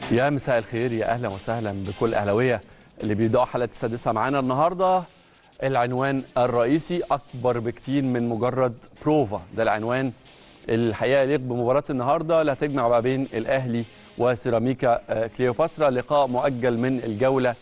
يا مساء الخير يا اهلا وسهلا بكل اهلاويه اللي بيبداوا حلقه السادسه معانا النهارده العنوان الرئيسي اكبر بكتير من مجرد بروفا ده العنوان الحقيقه يليق بمباراه النهارده اللي هتجمع ما بين الاهلي وسيراميكا آه، كليوباترا لقاء مؤجل من الجوله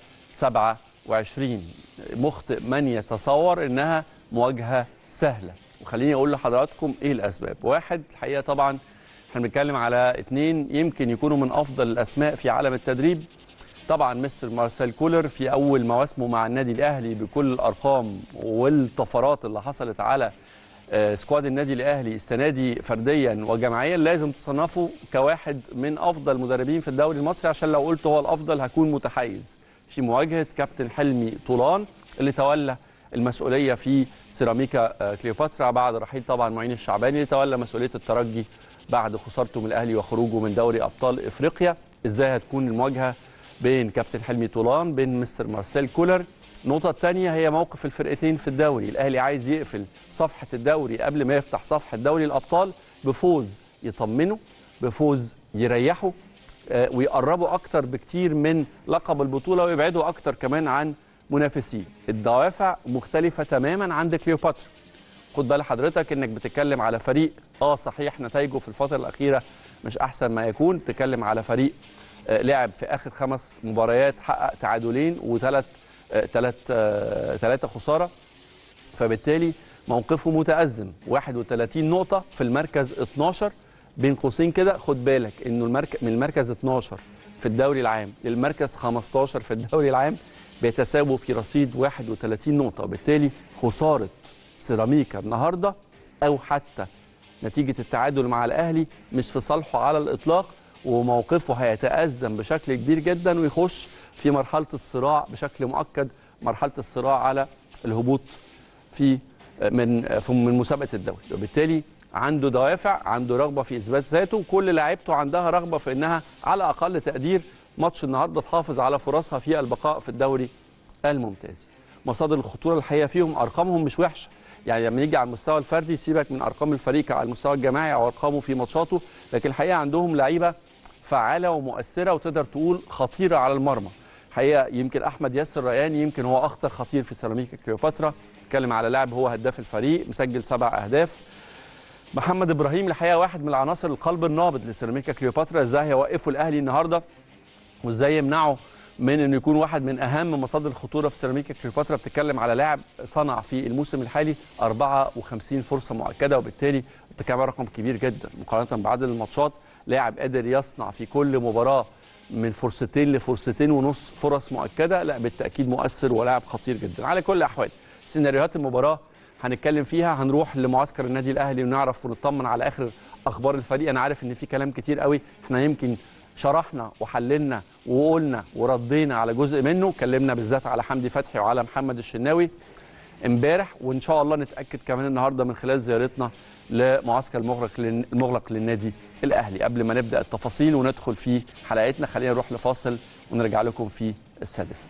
27 مخطئ من يتصور انها مواجهه سهله وخليني اقول لحضراتكم ايه الاسباب واحد الحقيقه طبعا احنا بنتكلم على اثنين يمكن يكونوا من افضل الاسماء في عالم التدريب طبعا مستر مارسيل كولر في اول مواسمه مع النادي الاهلي بكل الارقام والطفرات اللي حصلت على آه، سكواد النادي الاهلي السنه دي فرديا وجماعيا لازم تصنفه كواحد من افضل مدربين في الدوري المصري عشان لو قلت هو الافضل هكون متحيز في مواجهه كابتن حلمي طولان اللي تولى المسؤوليه في سيراميكا آه، كليوباترا بعد رحيل طبعا معين الشعباني اللي تولى مسؤوليه الترجي بعد خسارته من الاهلي وخروجه من دوري ابطال افريقيا ازاي هتكون المواجهه بين كابتن حلمي طولان بين مستر مارسيل كولر النقطة الثانية هي موقف الفرقتين في الدوري، الأهلي عايز يقفل صفحة الدوري قبل ما يفتح صفحة دوري الأبطال بفوز يطمنه، بفوز يريحه آه، ويقربوا أكتر بكتير من لقب البطولة ويبعدوا أكتر كمان عن منافسيه. الدوافع مختلفة تماما عند كليوباترا. خد بال حضرتك انك بتتكلم على فريق اه صحيح نتائجه في الفتره الاخيره مش احسن ما يكون بتتكلم على فريق آه، لعب في اخر خمس مباريات حقق تعادلين وثلاث ثلاث ثلاثه خساره فبالتالي موقفه متأزم 31 نقطة في المركز 12 بين قوسين كده خد بالك انه المركز من المركز 12 في الدوري العام للمركز 15 في الدوري العام بيتساووا في رصيد 31 نقطة وبالتالي خسارة سيراميكا النهارده او حتى نتيجة التعادل مع الاهلي مش في صالحه على الاطلاق وموقفه هيتأزم بشكل كبير جدا ويخش في مرحلة الصراع بشكل مؤكد مرحلة الصراع على الهبوط في من في- من مسابقه الدوري وبالتالي عنده دوافع عنده رغبه في اثبات ذاته وكل لاعيبته عندها رغبه في انها على اقل تقدير ماتش النهارده تحافظ على فرصها في البقاء في الدوري الممتاز مصادر الخطوره الحقيقه فيهم ارقامهم مش وحشه يعني لما نيجي على المستوى الفردي سيبك من ارقام الفريق على المستوى الجماعي او ارقامه في ماتشاته لكن الحقيقه عندهم لعيبه فعاله ومؤثره وتقدر تقول خطيره على المرمى حقيقه يمكن احمد ياسر ريان يمكن هو اخطر خطير في سيراميكا كليوباترا اتكلم على لاعب هو هداف الفريق مسجل سبع اهداف محمد ابراهيم الحقيقه واحد من العناصر القلب النابض لسيراميكا كليوباترا ازاي هيوقفوا الاهلي النهارده وازاي يمنعه من انه يكون واحد من اهم مصادر الخطوره في سيراميكا كليوباترا بتتكلم على لاعب صنع في الموسم الحالي 54 فرصه مؤكده وبالتالي بتتكلم على رقم كبير جدا مقارنه بعدد الماتشات لاعب قادر يصنع في كل مباراه من فرصتين لفرصتين ونص فرص مؤكده لا بالتاكيد مؤثر ولاعب خطير جدا على كل الاحوال سيناريوهات المباراه هنتكلم فيها هنروح لمعسكر النادي الاهلي ونعرف ونطمن على اخر اخبار الفريق انا عارف ان في كلام كتير قوي احنا يمكن شرحنا وحللنا وقلنا وردينا على جزء منه اتكلمنا بالذات على حمدي فتحي وعلى محمد الشناوي امبارح وان شاء الله نتاكد كمان النهارده من خلال زيارتنا لمعسكر المغلق لل- المغلق للنادي الاهلي قبل ما نبدا التفاصيل وندخل في حلقتنا خلينا نروح لفاصل ونرجع لكم في السادسه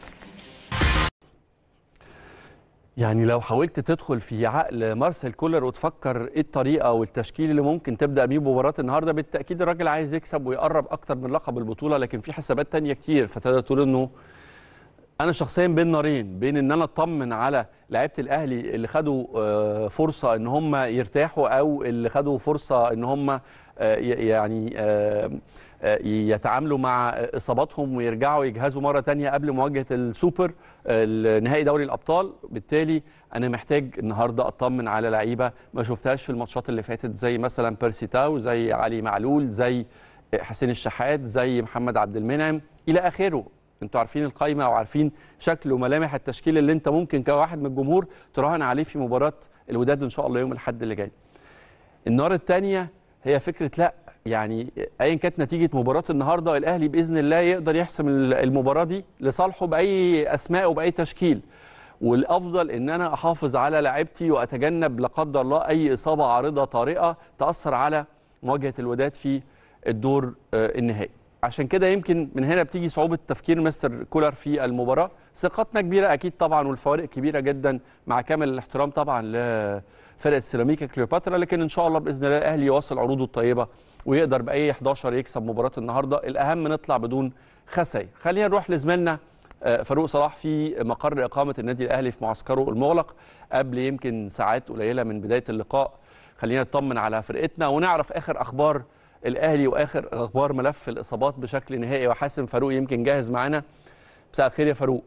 يعني لو حاولت تدخل في عقل مارسيل كولر وتفكر ايه الطريقه والتشكيل اللي ممكن تبدا بيه مباراه النهارده بالتاكيد الراجل عايز يكسب ويقرب اكتر من لقب البطوله لكن في حسابات تانية كتير فتقدر تقول انه انا شخصيا بين نارين بين ان انا اطمن على لعيبه الاهلي اللي خدوا آه، فرصه ان هم يرتاحوا او اللي خدوا فرصه ان هم آه، ي- يعني آه، آه، يتعاملوا مع اصاباتهم ويرجعوا يجهزوا مره تانية قبل مواجهه السوبر آه، نهائي دوري الابطال بالتالي انا محتاج النهارده اطمن على لعيبه ما شفتهاش في الماتشات اللي فاتت زي مثلا بيرسي تاو زي علي معلول زي حسين الشحات زي محمد عبد المنعم الى اخره انتوا عارفين القايمه او عارفين شكل وملامح التشكيل اللي انت ممكن كواحد من الجمهور تراهن عليه في مباراه الوداد ان شاء الله يوم الاحد اللي جاي. النار الثانيه هي فكره لا يعني ايا كانت نتيجه مباراه النهارده الاهلي باذن الله يقدر يحسم المباراه دي لصالحه باي اسماء وباي تشكيل. والافضل ان انا احافظ على لاعبتي واتجنب لا قدر الله اي اصابه عارضه طارئه تاثر على مواجهه الوداد في الدور آه، النهائي. عشان كده يمكن من هنا بتيجي صعوبه تفكير مستر كولر في المباراه ثقتنا كبيره اكيد طبعا والفوارق كبيره جدا مع كامل الاحترام طبعا لفرقه سيراميكا كليوباترا لكن ان شاء الله باذن الله الاهلي يواصل عروضه الطيبه ويقدر باي 11 يكسب مباراه النهارده الاهم نطلع بدون خسائر خلينا نروح لزميلنا فاروق صلاح في مقر اقامه النادي الاهلي في معسكره المغلق قبل يمكن ساعات قليله من بدايه اللقاء خلينا نطمن على فرقتنا ونعرف اخر اخبار الاهلي واخر اخبار ملف الاصابات بشكل نهائي وحاسم فاروق يمكن جاهز معانا مساء الخير يا فاروق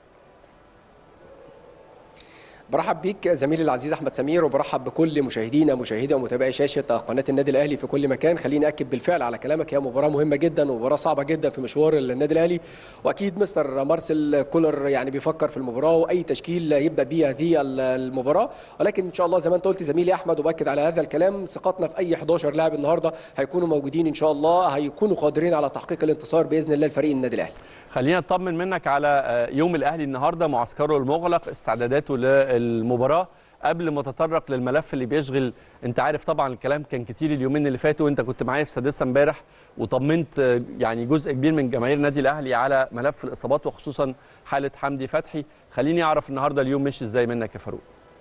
برحب بيك زميلي العزيز احمد سمير وبرحب بكل مشاهدينا مشاهدي ومتابعي شاشه قناه النادي الاهلي في كل مكان خليني اكد بالفعل على كلامك هي مباراه مهمه جدا ومباراه صعبه جدا في مشوار النادي الاهلي واكيد مستر مارسيل كولر يعني بيفكر في المباراه واي تشكيل يبدا بيه هذه المباراه ولكن ان شاء الله زي ما انت قلت زميلي احمد وباكد على هذا الكلام ثقتنا في اي 11 لاعب النهارده هيكونوا موجودين ان شاء الله هيكونوا قادرين على تحقيق الانتصار باذن الله لفريق النادي الاهلي خلينا نطمن منك على يوم الاهلي النهارده معسكره المغلق استعداداته للمباراه قبل ما تطرق للملف اللي بيشغل انت عارف طبعا الكلام كان كتير اليومين اللي فاتوا وانت كنت معايا في سادسه امبارح وطمنت يعني جزء كبير من جماهير النادي الاهلي على ملف الاصابات وخصوصا حاله حمدي فتحي خليني اعرف النهارده اليوم مشي ازاي منك يا فاروق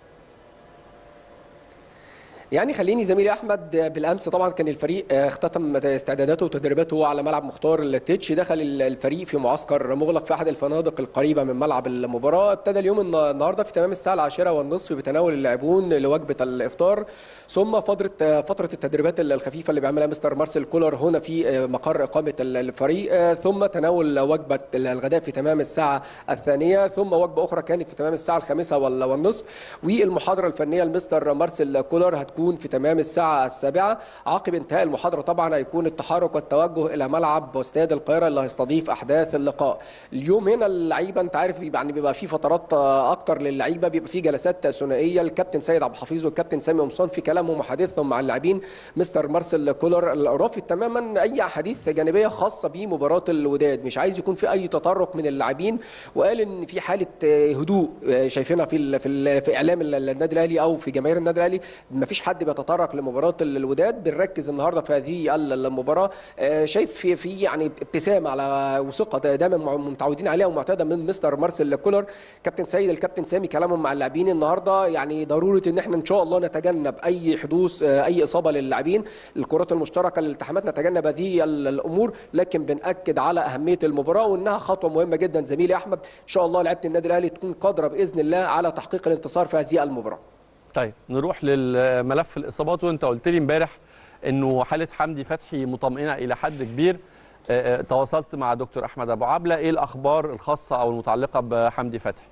يعني خليني زميلي احمد بالامس طبعا كان الفريق اختتم استعداداته وتدريباته على ملعب مختار التتش دخل الفريق في معسكر مغلق في احد الفنادق القريبه من ملعب المباراه ابتدى اليوم النهارده في تمام الساعه العاشرة والنصف بتناول اللاعبون لوجبه الافطار ثم فتره فتره التدريبات الخفيفه اللي بيعملها مستر مارسيل كولر هنا في مقر اقامه الفريق ثم تناول وجبه الغداء في تمام الساعه الثانيه ثم وجبه اخرى كانت في تمام الساعه الخامسه والنصف والمحاضره الفنيه لمستر مارسيل كولر هتكون هتكون في تمام الساعة السابعة عقب انتهاء المحاضرة طبعا هيكون التحرك والتوجه إلى ملعب استاد القاهرة اللي هيستضيف أحداث اللقاء اليوم هنا اللعيبة أنت عارف بيبقى يعني بيبقى في فترات أكتر للعيبة بيبقى في جلسات ثنائية الكابتن سيد عبد الحفيظ والكابتن سامي قمصان في كلامهم وحديثهم مع اللاعبين مستر مارسيل كولر رافض تماما أي أحاديث جانبية خاصة بمباراة الوداد مش عايز يكون في أي تطرق من اللاعبين وقال إن في حالة هدوء شايفينها في في, في إعلام النادي الأهلي أو في جماهير النادي الأهلي مفيش حد بيتطرق لمباراه الوداد بنركز النهارده في هذه المباراه شايف في في يعني ابتسامه على وثقه دايما متعودين عليها ومعتاده من مستر مارسيل كولر كابتن سيد الكابتن سامي كلامهم مع اللاعبين النهارده يعني ضروره ان احنا ان شاء الله نتجنب اي حدوث اي اصابه للاعبين الكرات المشتركه الالتحامات نتجنب هذه الامور لكن بناكد على اهميه المباراه وانها خطوه مهمه جدا زميلي احمد ان شاء الله لعيبه النادي الاهلي تكون قادره باذن الله على تحقيق الانتصار في هذه المباراه طيب نروح للملف الاصابات وانت قلت لي امبارح انه حاله حمدي فتحي مطمئنه الى حد كبير تواصلت مع دكتور احمد ابو عبله ايه الاخبار الخاصه او المتعلقه بحمدي فتحي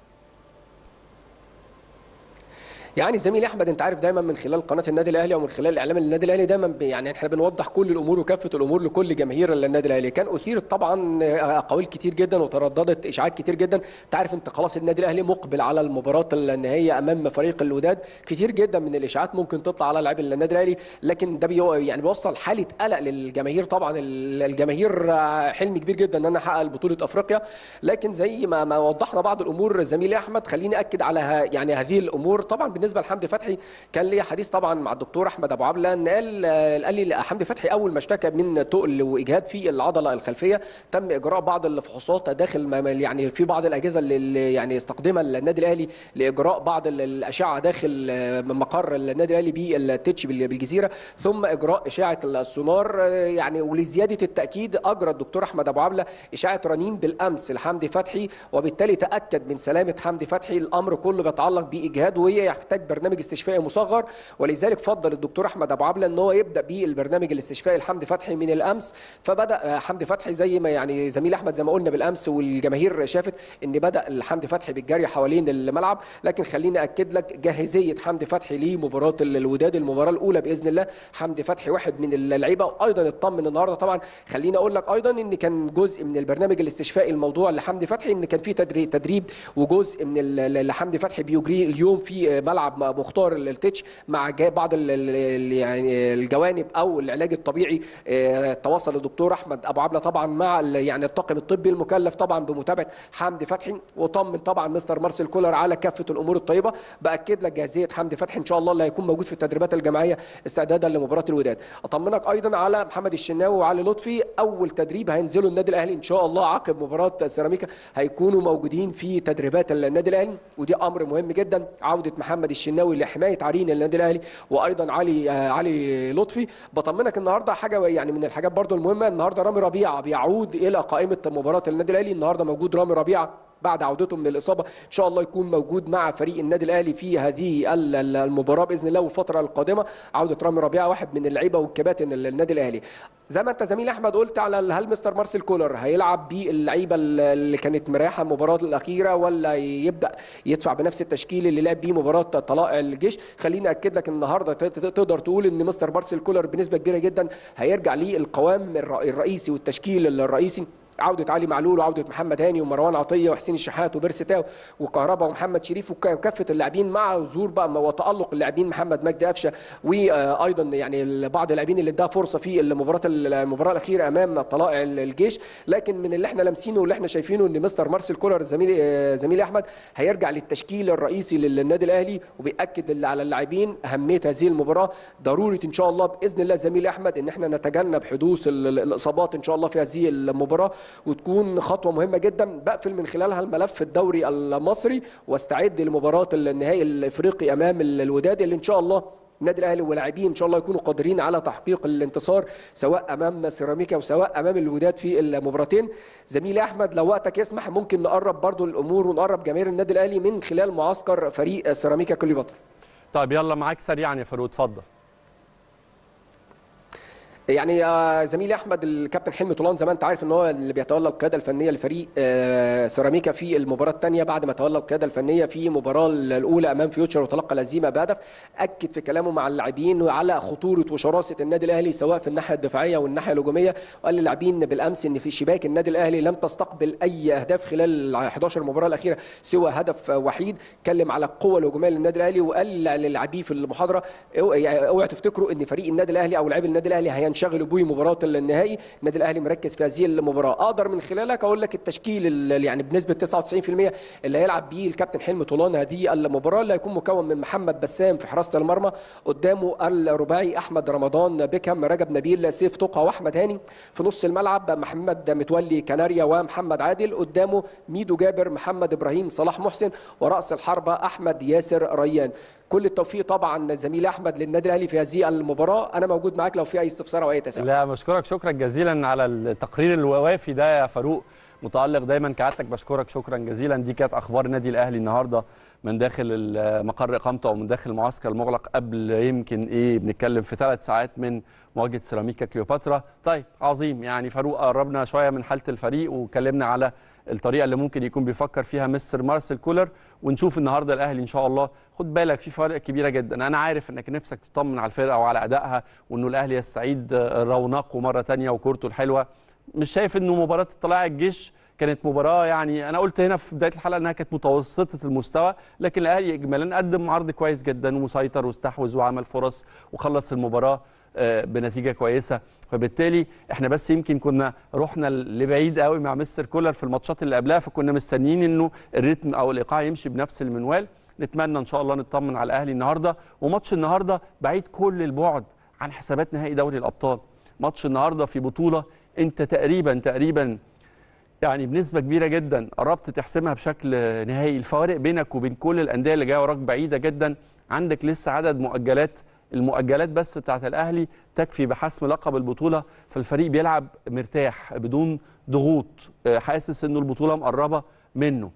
يعني زميلي احمد انت عارف دايما من خلال قناه النادي الاهلي او من خلال الاعلام النادي الاهلي دايما يعني احنا بنوضح كل الامور وكافه الامور لكل جماهير النادي الاهلي كان اثيرت طبعا اقاويل كتير جدا وترددت اشاعات كتير جدا انت عارف انت خلاص النادي الاهلي مقبل على المباراه النهائيه امام فريق الوداد كتير جدا من الاشاعات ممكن تطلع على لاعبي النادي الاهلي لكن ده بيو يعني بيوصل حاله قلق للجماهير طبعا الجماهير حلم كبير جدا ان انا احقق بطوله افريقيا لكن زي ما ما وضحنا بعض الامور زميلي احمد خليني اكد على يعني هذه الامور طبعا بالنسبه لحمدي فتحي كان لي حديث طبعا مع الدكتور احمد ابو عبله ان قال قال لي حمدي فتحي اول ما اشتكى من تقل واجهاد في العضله الخلفيه تم اجراء بعض الفحوصات داخل يعني في بعض الاجهزه اللي يعني استخدمها النادي الاهلي لاجراء بعض الاشعه داخل مقر النادي الاهلي بالتتش بالجزيره ثم اجراء اشعه السونار يعني ولزياده التاكيد اجرى الدكتور احمد ابو عبله اشعه رنين بالامس لحمدي فتحي وبالتالي تاكد من سلامه حمدي فتحي الامر كله بيتعلق باجهاد وهي يحتاج برنامج استشفائي مصغر ولذلك فضل الدكتور احمد ابو عبله ان هو يبدا بالبرنامج الاستشفائي لحمدي فتحي من الامس فبدا حمدي فتحي زي ما يعني زميل احمد زي ما قلنا بالامس والجماهير شافت ان بدا حمدي فتحي بالجري حوالين الملعب لكن خليني اكد لك جاهزيه حمدي فتحي لمباراه الوداد المباراه الاولى باذن الله حمدي فتحي واحد من اللعيبه وايضا اطمن النهارده طبعا خليني اقول لك ايضا ان كان جزء من البرنامج الاستشفائي الموضوع لحمدي فتحي ان كان في تدريب تدريب وجزء من اللي حمدي فتحي بيجريه اليوم في ملعب ملعب مختار التتش مع جا- بعض ال- ال- ال- يعني الجوانب او العلاج الطبيعي آه، تواصل الدكتور احمد ابو عبله طبعا مع ال- يعني الطاقم الطبي المكلف طبعا بمتابعه حمدي فتحي وطمن طبعا مستر مارسيل كولر على كافه الامور الطيبه باكد لك جاهزيه حمدي فتحي ان شاء الله اللي هيكون موجود في التدريبات الجماعيه استعدادا لمباراه الوداد اطمنك ايضا على محمد الشناوي وعلي لطفي اول تدريب هينزلوا النادي الاهلي ان شاء الله عقب مباراه سيراميكا هيكونوا موجودين في تدريبات النادي الاهلي ودي امر مهم جدا عوده محمد الشناوي لحمايه عرين النادي الاهلي وايضا علي آه علي لطفي بطمنك النهارده حاجه يعني من الحاجات برضو المهمه النهارده رامي ربيعه بيعود الى قائمه مباراه النادي الاهلي النهارده موجود رامي ربيعه بعد عودته من الاصابه ان شاء الله يكون موجود مع فريق النادي الاهلي في هذه ال- ال- المباراه باذن الله والفتره القادمه عوده رامي ربيعه واحد من اللعيبه والكباتن ال- النادي الاهلي زي ما انت زميل احمد قلت على ال- هل مستر مارسيل كولر هيلعب باللعيبه ال- اللي كانت مريحه المباراه الاخيره ولا يبدا يدفع بنفس التشكيل اللي لعب بيه مباراه طلائع الجيش خليني اكد لك النهارده ت- ت- تقدر تقول ان مستر مارسيل كولر بنسبه كبيره جدا هيرجع للقوام الر- الرئيسي والتشكيل الرئيسي عودة علي معلول وعودة محمد هاني ومروان عطية وحسين الشحات وبيرسي تاو وكهربا ومحمد شريف وك- وكافة اللاعبين مع ظهور بقى وتألق اللاعبين محمد مجدي قفشة وأيضا يعني بعض اللاعبين اللي اداها فرصة في المباراة المباراة الأخيرة أمام طلائع الجيش لكن من اللي احنا لامسينه واللي احنا شايفينه ان مستر مارسيل كولر زميلي زميلي أحمد هيرجع للتشكيل الرئيسي للنادي الأهلي وبيأكد على اللاعبين أهمية هذه المباراة ضروري إن شاء الله بإذن الله زميلي أحمد إن احنا نتجنب حدوث ال- ال- الإصابات إن شاء الله في هذه المباراة وتكون خطوه مهمه جدا بقفل من خلالها الملف الدوري المصري واستعد لمباراه النهائي الافريقي امام ال- الوداد اللي ان شاء الله النادي الاهلي ولاعبين ان شاء الله يكونوا قادرين على تحقيق الانتصار سواء امام سيراميكا وسواء امام الوداد في المباراتين زميلي احمد لو وقتك يسمح ممكن نقرب برضو الامور ونقرب جماهير النادي الاهلي من خلال معسكر فريق سيراميكا كليوباترا طيب يلا معاك سريعا يا فاروق اتفضل يعني يا زميلي احمد الكابتن حلمي طولان زي ما انت عارف ان هو اللي بيتولى القياده الفنيه لفريق آه، سيراميكا في المباراه الثانيه بعد ما تولى القياده الفنيه في المباراه الاولى امام فيوتشر وتلقى الهزيمه بهدف اكد في كلامه مع اللاعبين على خطوره وشراسه النادي الاهلي سواء في الناحيه الدفاعيه والناحيه الهجوميه وقال للاعبين بالامس ان في شباك النادي الاهلي لم تستقبل اي اهداف خلال ال 11 مباراه الاخيره سوى هدف وحيد اتكلم على القوه الهجوميه للنادي الاهلي وقال للاعبيه في المحاضره اوعوا يعني اوعوا تفتكروا ان فريق النادي الاهلي او لاعبي النادي الاهلي هينشغلوا بيه مباراه النهائي النادي الاهلي مركز في هذه المباراه اقدر من خلالك اقول لك التشكيل ال- يعني بنسبه 99% اللي هيلعب بيه الكابتن حلمي طولان هذه المباراه اللي هيكون مكون من محمد بسام في حراسه المرمى قدامه الرباعي احمد رمضان بيكهام رجب نبيل سيف توقع واحمد هاني في نص الملعب محمد متولي كناريا ومحمد عادل قدامه ميدو جابر محمد ابراهيم صلاح محسن وراس الحربه احمد ياسر ريان كل التوفيق طبعا زميلي احمد للنادي الاهلي في هذه المباراه انا موجود معاك لو في اي استفسار او اي تساؤل لا بشكرك شكرا جزيلا على التقرير الوافي ده يا فاروق متالق دايما كعادتك بشكرك شكرا جزيلا دي كانت اخبار النادي الاهلي النهارده من داخل مقر اقامته او من داخل المعسكر المغلق قبل يمكن ايه بنتكلم في ثلاث ساعات من مواجهه سيراميكا كليوباترا طيب عظيم يعني فاروق قربنا شويه من حاله الفريق واتكلمنا على الطريقه اللي ممكن يكون بيفكر فيها مستر مارسيل كولر ونشوف النهارده الاهلي ان شاء الله خد بالك في فوارق كبيره جدا انا عارف انك نفسك تطمن على الفرقه وعلى ادائها وانه الاهلي يستعيد رونقه مره ثانيه وكورته الحلوه مش شايف انه مباراه طلائع الجيش كانت مباراه يعني انا قلت هنا في بدايه الحلقه انها كانت متوسطه المستوى لكن الاهلي اجمالا قدم عرض كويس جدا ومسيطر واستحوذ وعمل فرص وخلص المباراه آه، بنتيجه كويسه فبالتالي احنا بس يمكن كنا رحنا لبعيد قوي مع مستر كولر في الماتشات اللي قبلها فكنا مستنيين انه الريتم او الايقاع يمشي بنفس المنوال نتمنى ان شاء الله نطمن على الاهلي النهارده وماتش النهارده بعيد كل البعد عن حسابات نهائي دوري الابطال ماتش النهارده في بطوله انت تقريبا تقريبا يعني بنسبة كبيرة جدا قربت تحسمها بشكل نهائي الفوارق بينك وبين كل الأندية اللي جاية وراك بعيدة جدا عندك لسه عدد مؤجلات المؤجلات بس بتاعت الأهلي تكفي بحسم لقب البطولة فالفريق بيلعب مرتاح بدون ضغوط آه، حاسس إنه البطولة مقربة منه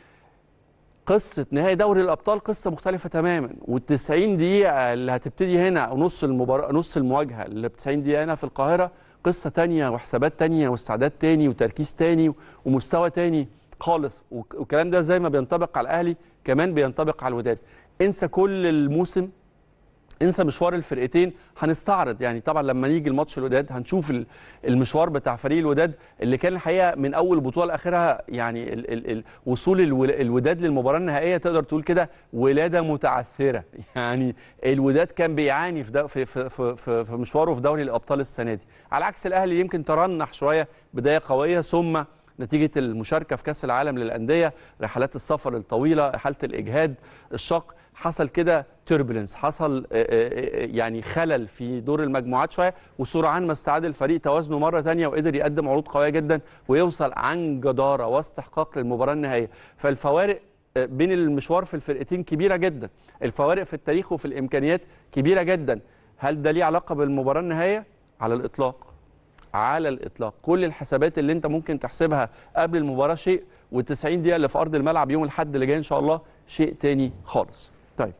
قصة نهائي دوري الأبطال قصة مختلفة تماما وال90 دقيقة اللي هتبتدي هنا أو نص المباراة نص المواجهة اللي ب 90 دقيقة هنا في القاهرة قصة تانية وحسابات تانية واستعداد تاني وتركيز تاني ومستوى تاني خالص وك- والكلام ده زي ما بينطبق على الأهلي كمان بينطبق على الوداد انسى كل الموسم انسى مشوار الفرقتين هنستعرض يعني طبعا لما نيجي الماتش الوداد هنشوف ال- المشوار بتاع فريق الوداد اللي كان الحقيقه من اول بطوله لاخرها يعني ال ال ال وصول الول- الوداد للمباراه النهائيه تقدر تقول كده ولاده متعثره يعني الوداد كان بيعاني في, دو في, في, في, في, في مشواره في دوري الابطال السنه دي على عكس الاهلي يمكن ترنح شويه بدايه قويه ثم نتيجه المشاركه في كاس العالم للانديه رحلات السفر الطويله حاله الاجهاد الشق حصل كده توربulence حصل آه، آه، آه، يعني خلل في دور المجموعات شويه وسرعان ما استعاد الفريق توازنه مره ثانيه وقدر يقدم عروض قويه جدا ويوصل عن جداره واستحقاق للمباراه النهائيه فالفوارق آه، بين المشوار في الفرقتين كبيره جدا الفوارق في التاريخ وفي الامكانيات كبيره جدا هل ده ليه علاقه بالمباراه النهائيه على الاطلاق على الاطلاق كل الحسابات اللي انت ممكن تحسبها قبل المباراه شيء وال90 دقيقه اللي في ارض الملعب يوم الاحد اللي جاي ان شاء الله شيء تاني خالص طيب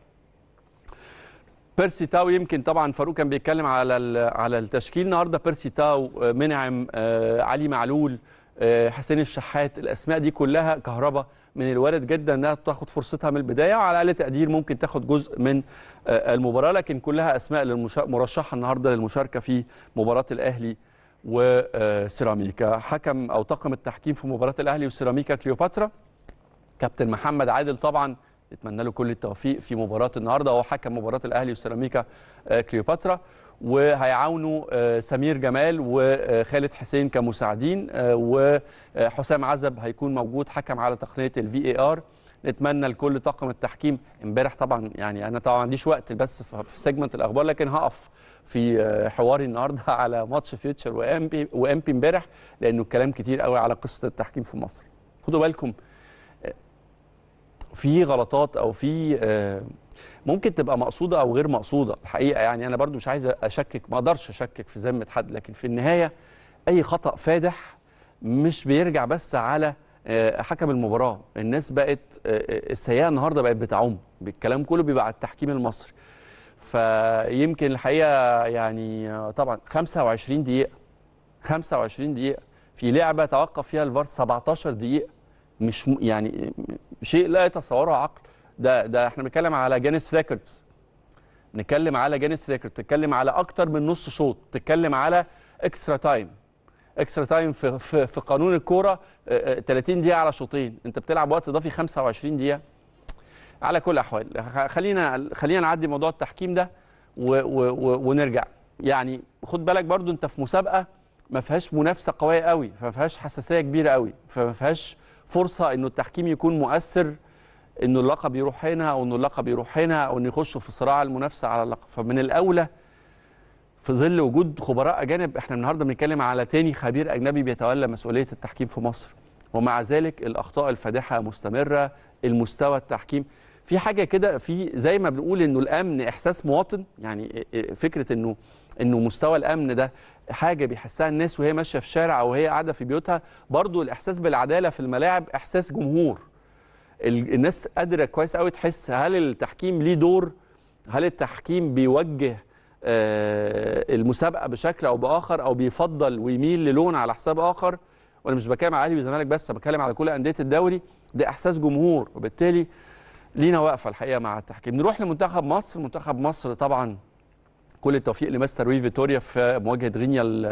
بيرسي تاو يمكن طبعا فاروق كان بيتكلم على ال- على التشكيل النهارده بيرسي تاو آه، منعم آه، علي معلول آه، حسين الشحات الاسماء دي كلها كهرباء من الوارد جدا انها تاخد فرصتها من البدايه وعلى اقل تقدير ممكن تاخد جزء من آه، المباراه لكن كلها اسماء للمشا- مرشحه النهارده للمشاركه في مباراه الاهلي وسيراميكا حكم او طاقم التحكيم في مباراه الاهلي وسيراميكا كليوباترا كابتن محمد عادل طبعا نتمنى له كل التوفيق في مباراه النهارده هو حكم مباراه الاهلي وسيراميكا آه، كليوباترا وهيعاونوا آه، سمير جمال وخالد حسين كمساعدين آه، وحسام عزب هيكون موجود حكم على تقنيه الفي اي ار نتمنى لكل طاقم التحكيم امبارح طبعا يعني انا طبعا ما عنديش وقت بس في في سيجمنت الاخبار لكن هقف في آه، حواري النهارده على ماتش فيوتشر وام بي وام بي امبارح لانه الكلام كتير قوي على قصه التحكيم في مصر خدوا بالكم في غلطات او في آه، ممكن تبقى مقصوده او غير مقصوده الحقيقه يعني انا برضو مش عايز اشكك ما اقدرش اشكك في ذمه حد لكن في النهايه اي خطا فادح مش بيرجع بس على آه، حكم المباراه الناس بقت آه، آه، السيئه النهارده بقت بتعم الكلام كله بيبقى على التحكيم المصري فيمكن الحقيقه يعني آه، طبعا 25 دقيقه 25 دقيقه في لعبه توقف فيها الفار 17 دقيقه مش م- يعني شيء لا يتصوره عقل ده ده احنا بنتكلم على جانيس ريكوردز بنتكلم على جانيس ريكورد بتتكلم على اكتر من نص شوط بتتكلم على اكسترا تايم اكسترا تايم في في, في قانون الكوره آه، آه، 30 دقيقه على شوطين انت بتلعب وقت اضافي 25 دقيقه على كل الاحوال خ- خلينا خلينا نعدي موضوع التحكيم ده و و و ونرجع يعني خد بالك برضو انت في مسابقه ما فيهاش منافسه قويه قوي فما فيهاش حساسيه كبيره قوي فما فيهاش فرصه انه التحكيم يكون مؤثر انه اللقب يروح هنا او انه اللقب يروح هنا او انه يخشوا في صراع المنافسه على اللقب فمن الاولى في ظل وجود خبراء اجانب احنا النهارده بنتكلم على تاني خبير اجنبي بيتولى مسؤوليه التحكيم في مصر ومع ذلك الاخطاء الفادحه مستمره المستوى التحكيم في حاجه كده في زي ما بنقول انه الامن احساس مواطن يعني فكره انه انه مستوى الامن ده حاجه بيحسها الناس وهي ماشيه في الشارع او هي قاعده في بيوتها برضو الاحساس بالعداله في الملاعب احساس جمهور ال- الناس قادره كويس قوي تحس هل التحكيم ليه دور هل التحكيم بيوجه آه، المسابقه بشكل او باخر او بيفضل ويميل للون على حساب اخر وانا مش بتكلم على الاهلي والزمالك بس أنا بتكلم على كل انديه الدوري ده احساس جمهور وبالتالي لينا واقفه الحقيقه مع التحكيم نروح لمنتخب مصر منتخب مصر طبعا كل التوفيق لمستر وي فيتوريا في مواجهه غينيا ال-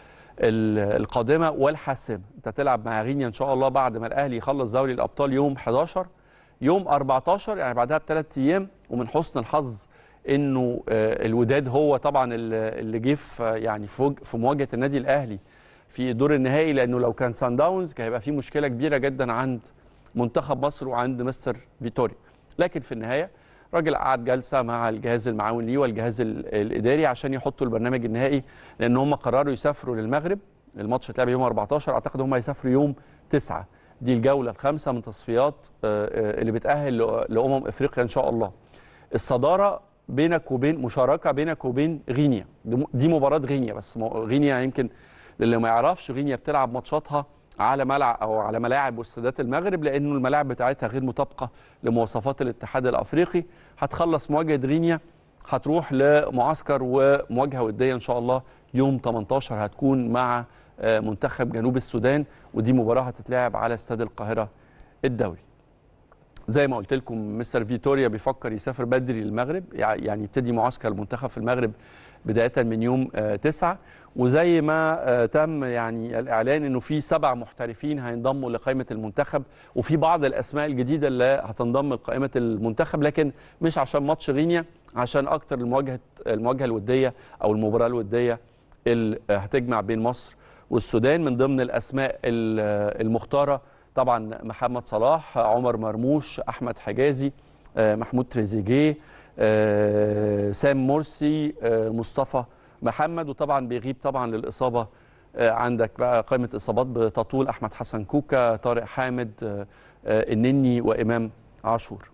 ال- القادمه والحاسمه انت تلعب مع غينيا ان شاء الله بعد ما الاهلي يخلص دوري الابطال يوم 11 يوم 14 يعني بعدها بثلاث ايام ومن حسن الحظ انه آه، الوداد هو طبعا ال- اللي جه في يعني في وج- في مواجهه النادي الاهلي في الدور النهائي لانه لو كان سان داونز كان هيبقى في مشكله كبيره جدا عند منتخب مصر وعند مستر فيتوريا لكن في النهايه راجل قعد جلسه مع الجهاز المعاون ليه والجهاز ال- الاداري عشان يحطوا البرنامج النهائي لان هم قرروا يسافروا للمغرب الماتش اتلعب يوم 14 اعتقد هم هيسافروا يوم 9 دي الجوله الخامسه من تصفيات آه، آه، اللي بتاهل ل- لامم افريقيا ان شاء الله الصداره بينك وبين مشاركه بينك وبين غينيا دي م- دي مباراه غينيا بس م- غينيا يمكن للي ما يعرفش غينيا بتلعب ماتشاتها على ملعب او على ملاعب واستادات المغرب لانه الملاعب بتاعتها غير مطابقه لمواصفات الاتحاد الافريقي هتخلص مواجهه غينيا هتروح لمعسكر ومواجهه وديه ان شاء الله يوم 18 هتكون مع آه، منتخب جنوب السودان ودي مباراه هتتلعب على استاد القاهره الدولي زي ما قلت لكم مستر فيتوريا بيفكر يسافر بدري للمغرب يع- يعني يبتدي معسكر المنتخب في المغرب بدايه من يوم آه، تسعة وزي ما آه، تم يعني الاعلان انه في سبع محترفين هينضموا لقائمه المنتخب وفي بعض الاسماء الجديده اللي هتنضم لقائمه المنتخب لكن مش عشان ماتش غينيا عشان اكتر المواجهه المواجهه الوديه او المباراه الوديه اللي هتجمع بين مصر والسودان من ضمن الاسماء ال- المختاره طبعا محمد صلاح عمر مرموش احمد حجازي آه، محمود تريزيجيه آه، سام مرسي آه، مصطفى محمد وطبعا بيغيب طبعا للاصابه آه، عندك بقى قائمه اصابات بتطول احمد حسن كوكا طارق حامد آه، آه، النني وامام عاشور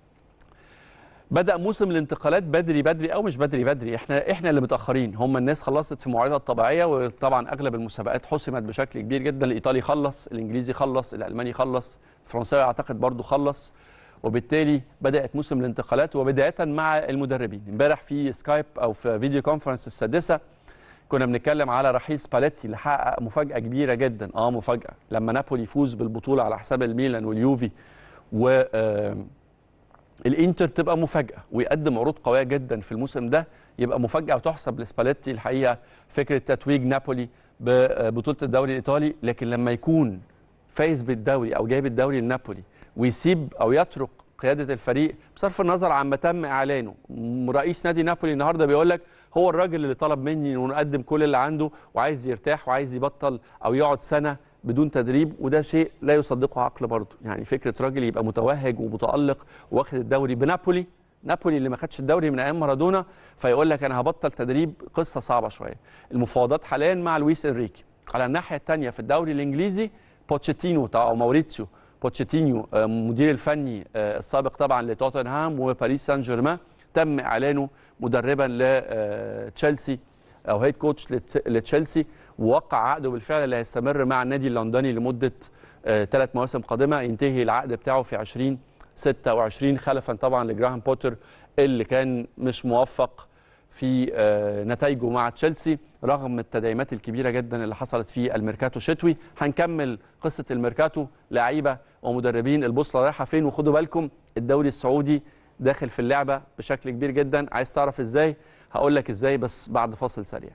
بدا موسم الانتقالات بدري بدري او مش بدري بدري احنا احنا اللي متاخرين هم الناس خلصت في مواعيدها الطبيعيه وطبعا اغلب المسابقات حسمت بشكل كبير جدا الايطالي خلص الانجليزي خلص الالماني خلص الفرنساوي اعتقد برضو خلص وبالتالي بدات موسم الانتقالات وبدايه مع المدربين امبارح في سكايب او في فيديو كونفرنس السادسه كنا بنتكلم على رحيل سباليتي اللي حقق مفاجاه كبيره جدا اه مفاجاه لما نابولي يفوز بالبطوله على حساب الميلان واليوفي و آه الانتر تبقى مفاجاه ويقدم عروض قويه جدا في الموسم ده يبقى مفاجاه وتحسب لسباليتي الحقيقه فكره تتويج نابولي ببطوله الدوري الايطالي لكن لما يكون فايز بالدوري او جايب الدوري لنابولي ويسيب او يترك قياده الفريق بصرف النظر عما تم اعلانه م- رئيس نادي نابولي النهارده بيقول لك هو الراجل اللي طلب مني انه نقدم كل اللي عنده وعايز يرتاح وعايز يبطل او يقعد سنه بدون تدريب وده شيء لا يصدقه عقل برضه يعني فكره راجل يبقى متوهج ومتالق واخد الدوري بنابولي نابولي اللي ما خدش الدوري من ايام مارادونا فيقول لك انا هبطل تدريب قصه صعبه شويه المفاوضات حاليا مع لويس انريكي على الناحيه الثانيه في الدوري الانجليزي بوتشيتينو او ماوريتسيو بوتشيتينيو آه، مدير الفني آه، السابق طبعا لتوتنهام وباريس سان جيرمان تم اعلانه مدربا لتشيلسي او هيد كوتش لت- لتشيلسي ووقع عقده بالفعل اللي هيستمر مع النادي اللندني لمده ثلاث مواسم قادمه ينتهي العقد بتاعه في 2026 خلفا طبعا لجراهام بوتر اللي كان مش موفق في آه، نتائجه مع تشيلسي رغم التدعيمات الكبيره جدا اللي حصلت في الميركاتو الشتوي هنكمل قصه الميركاتو لعيبه ومدربين البوصله رايحه فين وخدوا بالكم الدوري السعودي داخل في اللعبه بشكل كبير جدا عايز تعرف ازاي هقول لك ازاي بس بعد فاصل سريع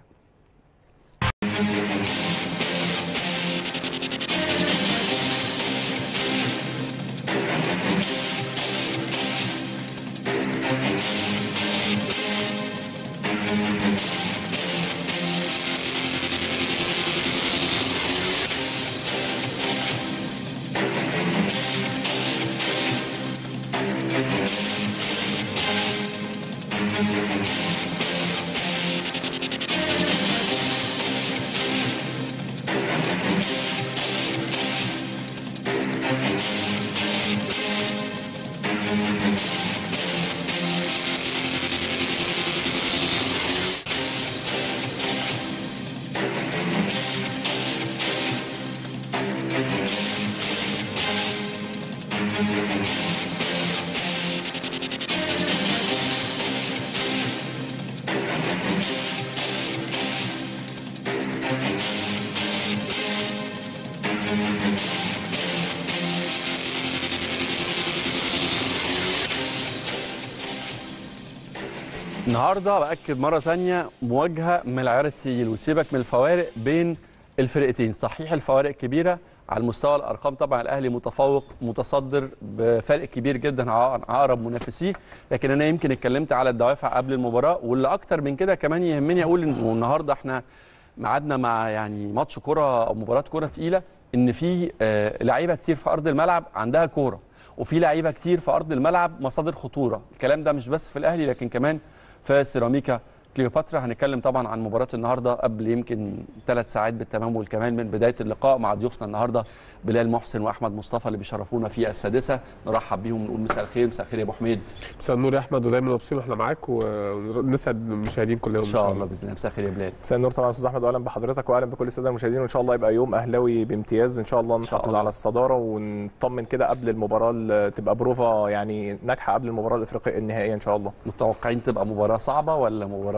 النهارده باكد مره ثانيه مواجهه من العيار التقيل وسيبك من الفوارق بين الفرقتين صحيح الفوارق كبيره على المستوى الارقام طبعا الاهلي متفوق متصدر بفرق كبير جدا عن اقرب منافسيه لكن انا يمكن اتكلمت على الدوافع قبل المباراه واللي اكتر من كده كمان يهمني اقول انه النهارده احنا ميعادنا مع يعني ماتش كره او مباراه كره تقيله ان في آه، لعيبه كتير في ارض الملعب عندها كوره وفي لعيبه كتير في ارض الملعب مصادر خطوره الكلام ده مش بس في الاهلي لكن كمان في سيراميكا كليوباترا هنتكلم طبعا عن مباراه النهارده قبل يمكن ثلاث ساعات بالتمام والكمال من بدايه اللقاء مع ضيوفنا النهارده بلال محسن واحمد مصطفى اللي بيشرفونا في السادسه نرحب بيهم ونقول مساء الخير مساء الخير يا ابو حميد مساء النور يا احمد ودايما مبسوطين واحنا معاك ونسعد المشاهدين كلهم ان شاء الله باذن الله مساء الخير يا بلال مساء النور طبعا يا استاذ احمد واهلا بحضرتك واهلا بكل الساده المشاهدين وان شاء الله يبقى يوم اهلاوي بامتياز ان شاء الله شاء نحافظ الله. على الصداره ونطمن كده قبل المباراه اللي تبقى بروفا يعني ناجحه قبل المباراه الافريقيه النهائيه ان شاء الله متوقعين تبقى مباراه صعبه ولا مباراه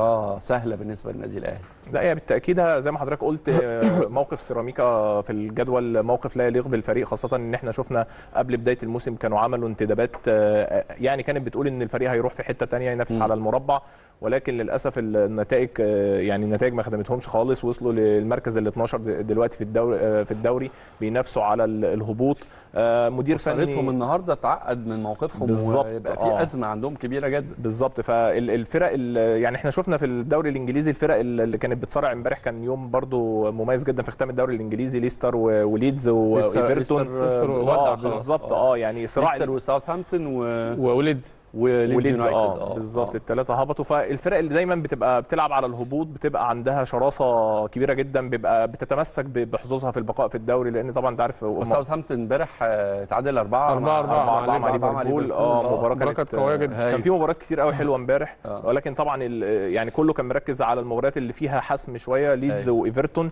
مباراه سهله بالنسبه للنادي الاهلي لا هي بالتاكيد زي ما حضرتك قلت آه، موقف سيراميكا في الجدول موقف لا يليق بالفريق خاصه ان احنا شفنا قبل بدايه الموسم كانوا عملوا انتدابات آه، يعني كانت بتقول ان الفريق هيروح في حته تانية ينافس مم. على المربع ولكن للاسف النتائج آه، يعني النتائج ما خدمتهمش خالص وصلوا للمركز ال 12 د- دلوقتي في الدوري آه، في الدوري بينافسوا على ال- الهبوط آه، مدير خسارتهم فني النهارده اتعقد من موقفهم بالظبط، ويبقى في آه. ازمه عندهم كبيره جدا بالظبط فالفرق يعني احنا شفنا في الدوري الانجليزي الفرق اللي كانت بتصارع امبارح كان يوم برضو مميز جدا في ختام الدوري الانجليزي ليستر و- وليدز و- ليستر- وايفرتون ليستر ليستر ودع اه خلاص. بالظبط اه يعني صراع ليستر وساوثهامبتون و... وولد وليدز وليدز يونايتد اه بالظبط الثلاثه هبطوا فالفرق اللي دايما بتبقى بتلعب على الهبوط بتبقى عندها شراسه كبيره جدا بيبقى بتتمسك ب- بحظوظها في البقاء في الدوري لان طبعا انت عارف هم- ساوثهامبتون امبارح آه، اتعادل أربعة أربعة- مع- أربعة أربعة أربعة مع أربعة مع ليفربول ليفربول. اه آه. مباراة مباراة كانت كانت قوية جدا. هايل. كان في مباريات كتير قوي حلوه امبارح آه. ولكن طبعا ال- يعني كله كان مركز على المباريات اللي فيها حسم شويه ليدز أيوة. وايفرتون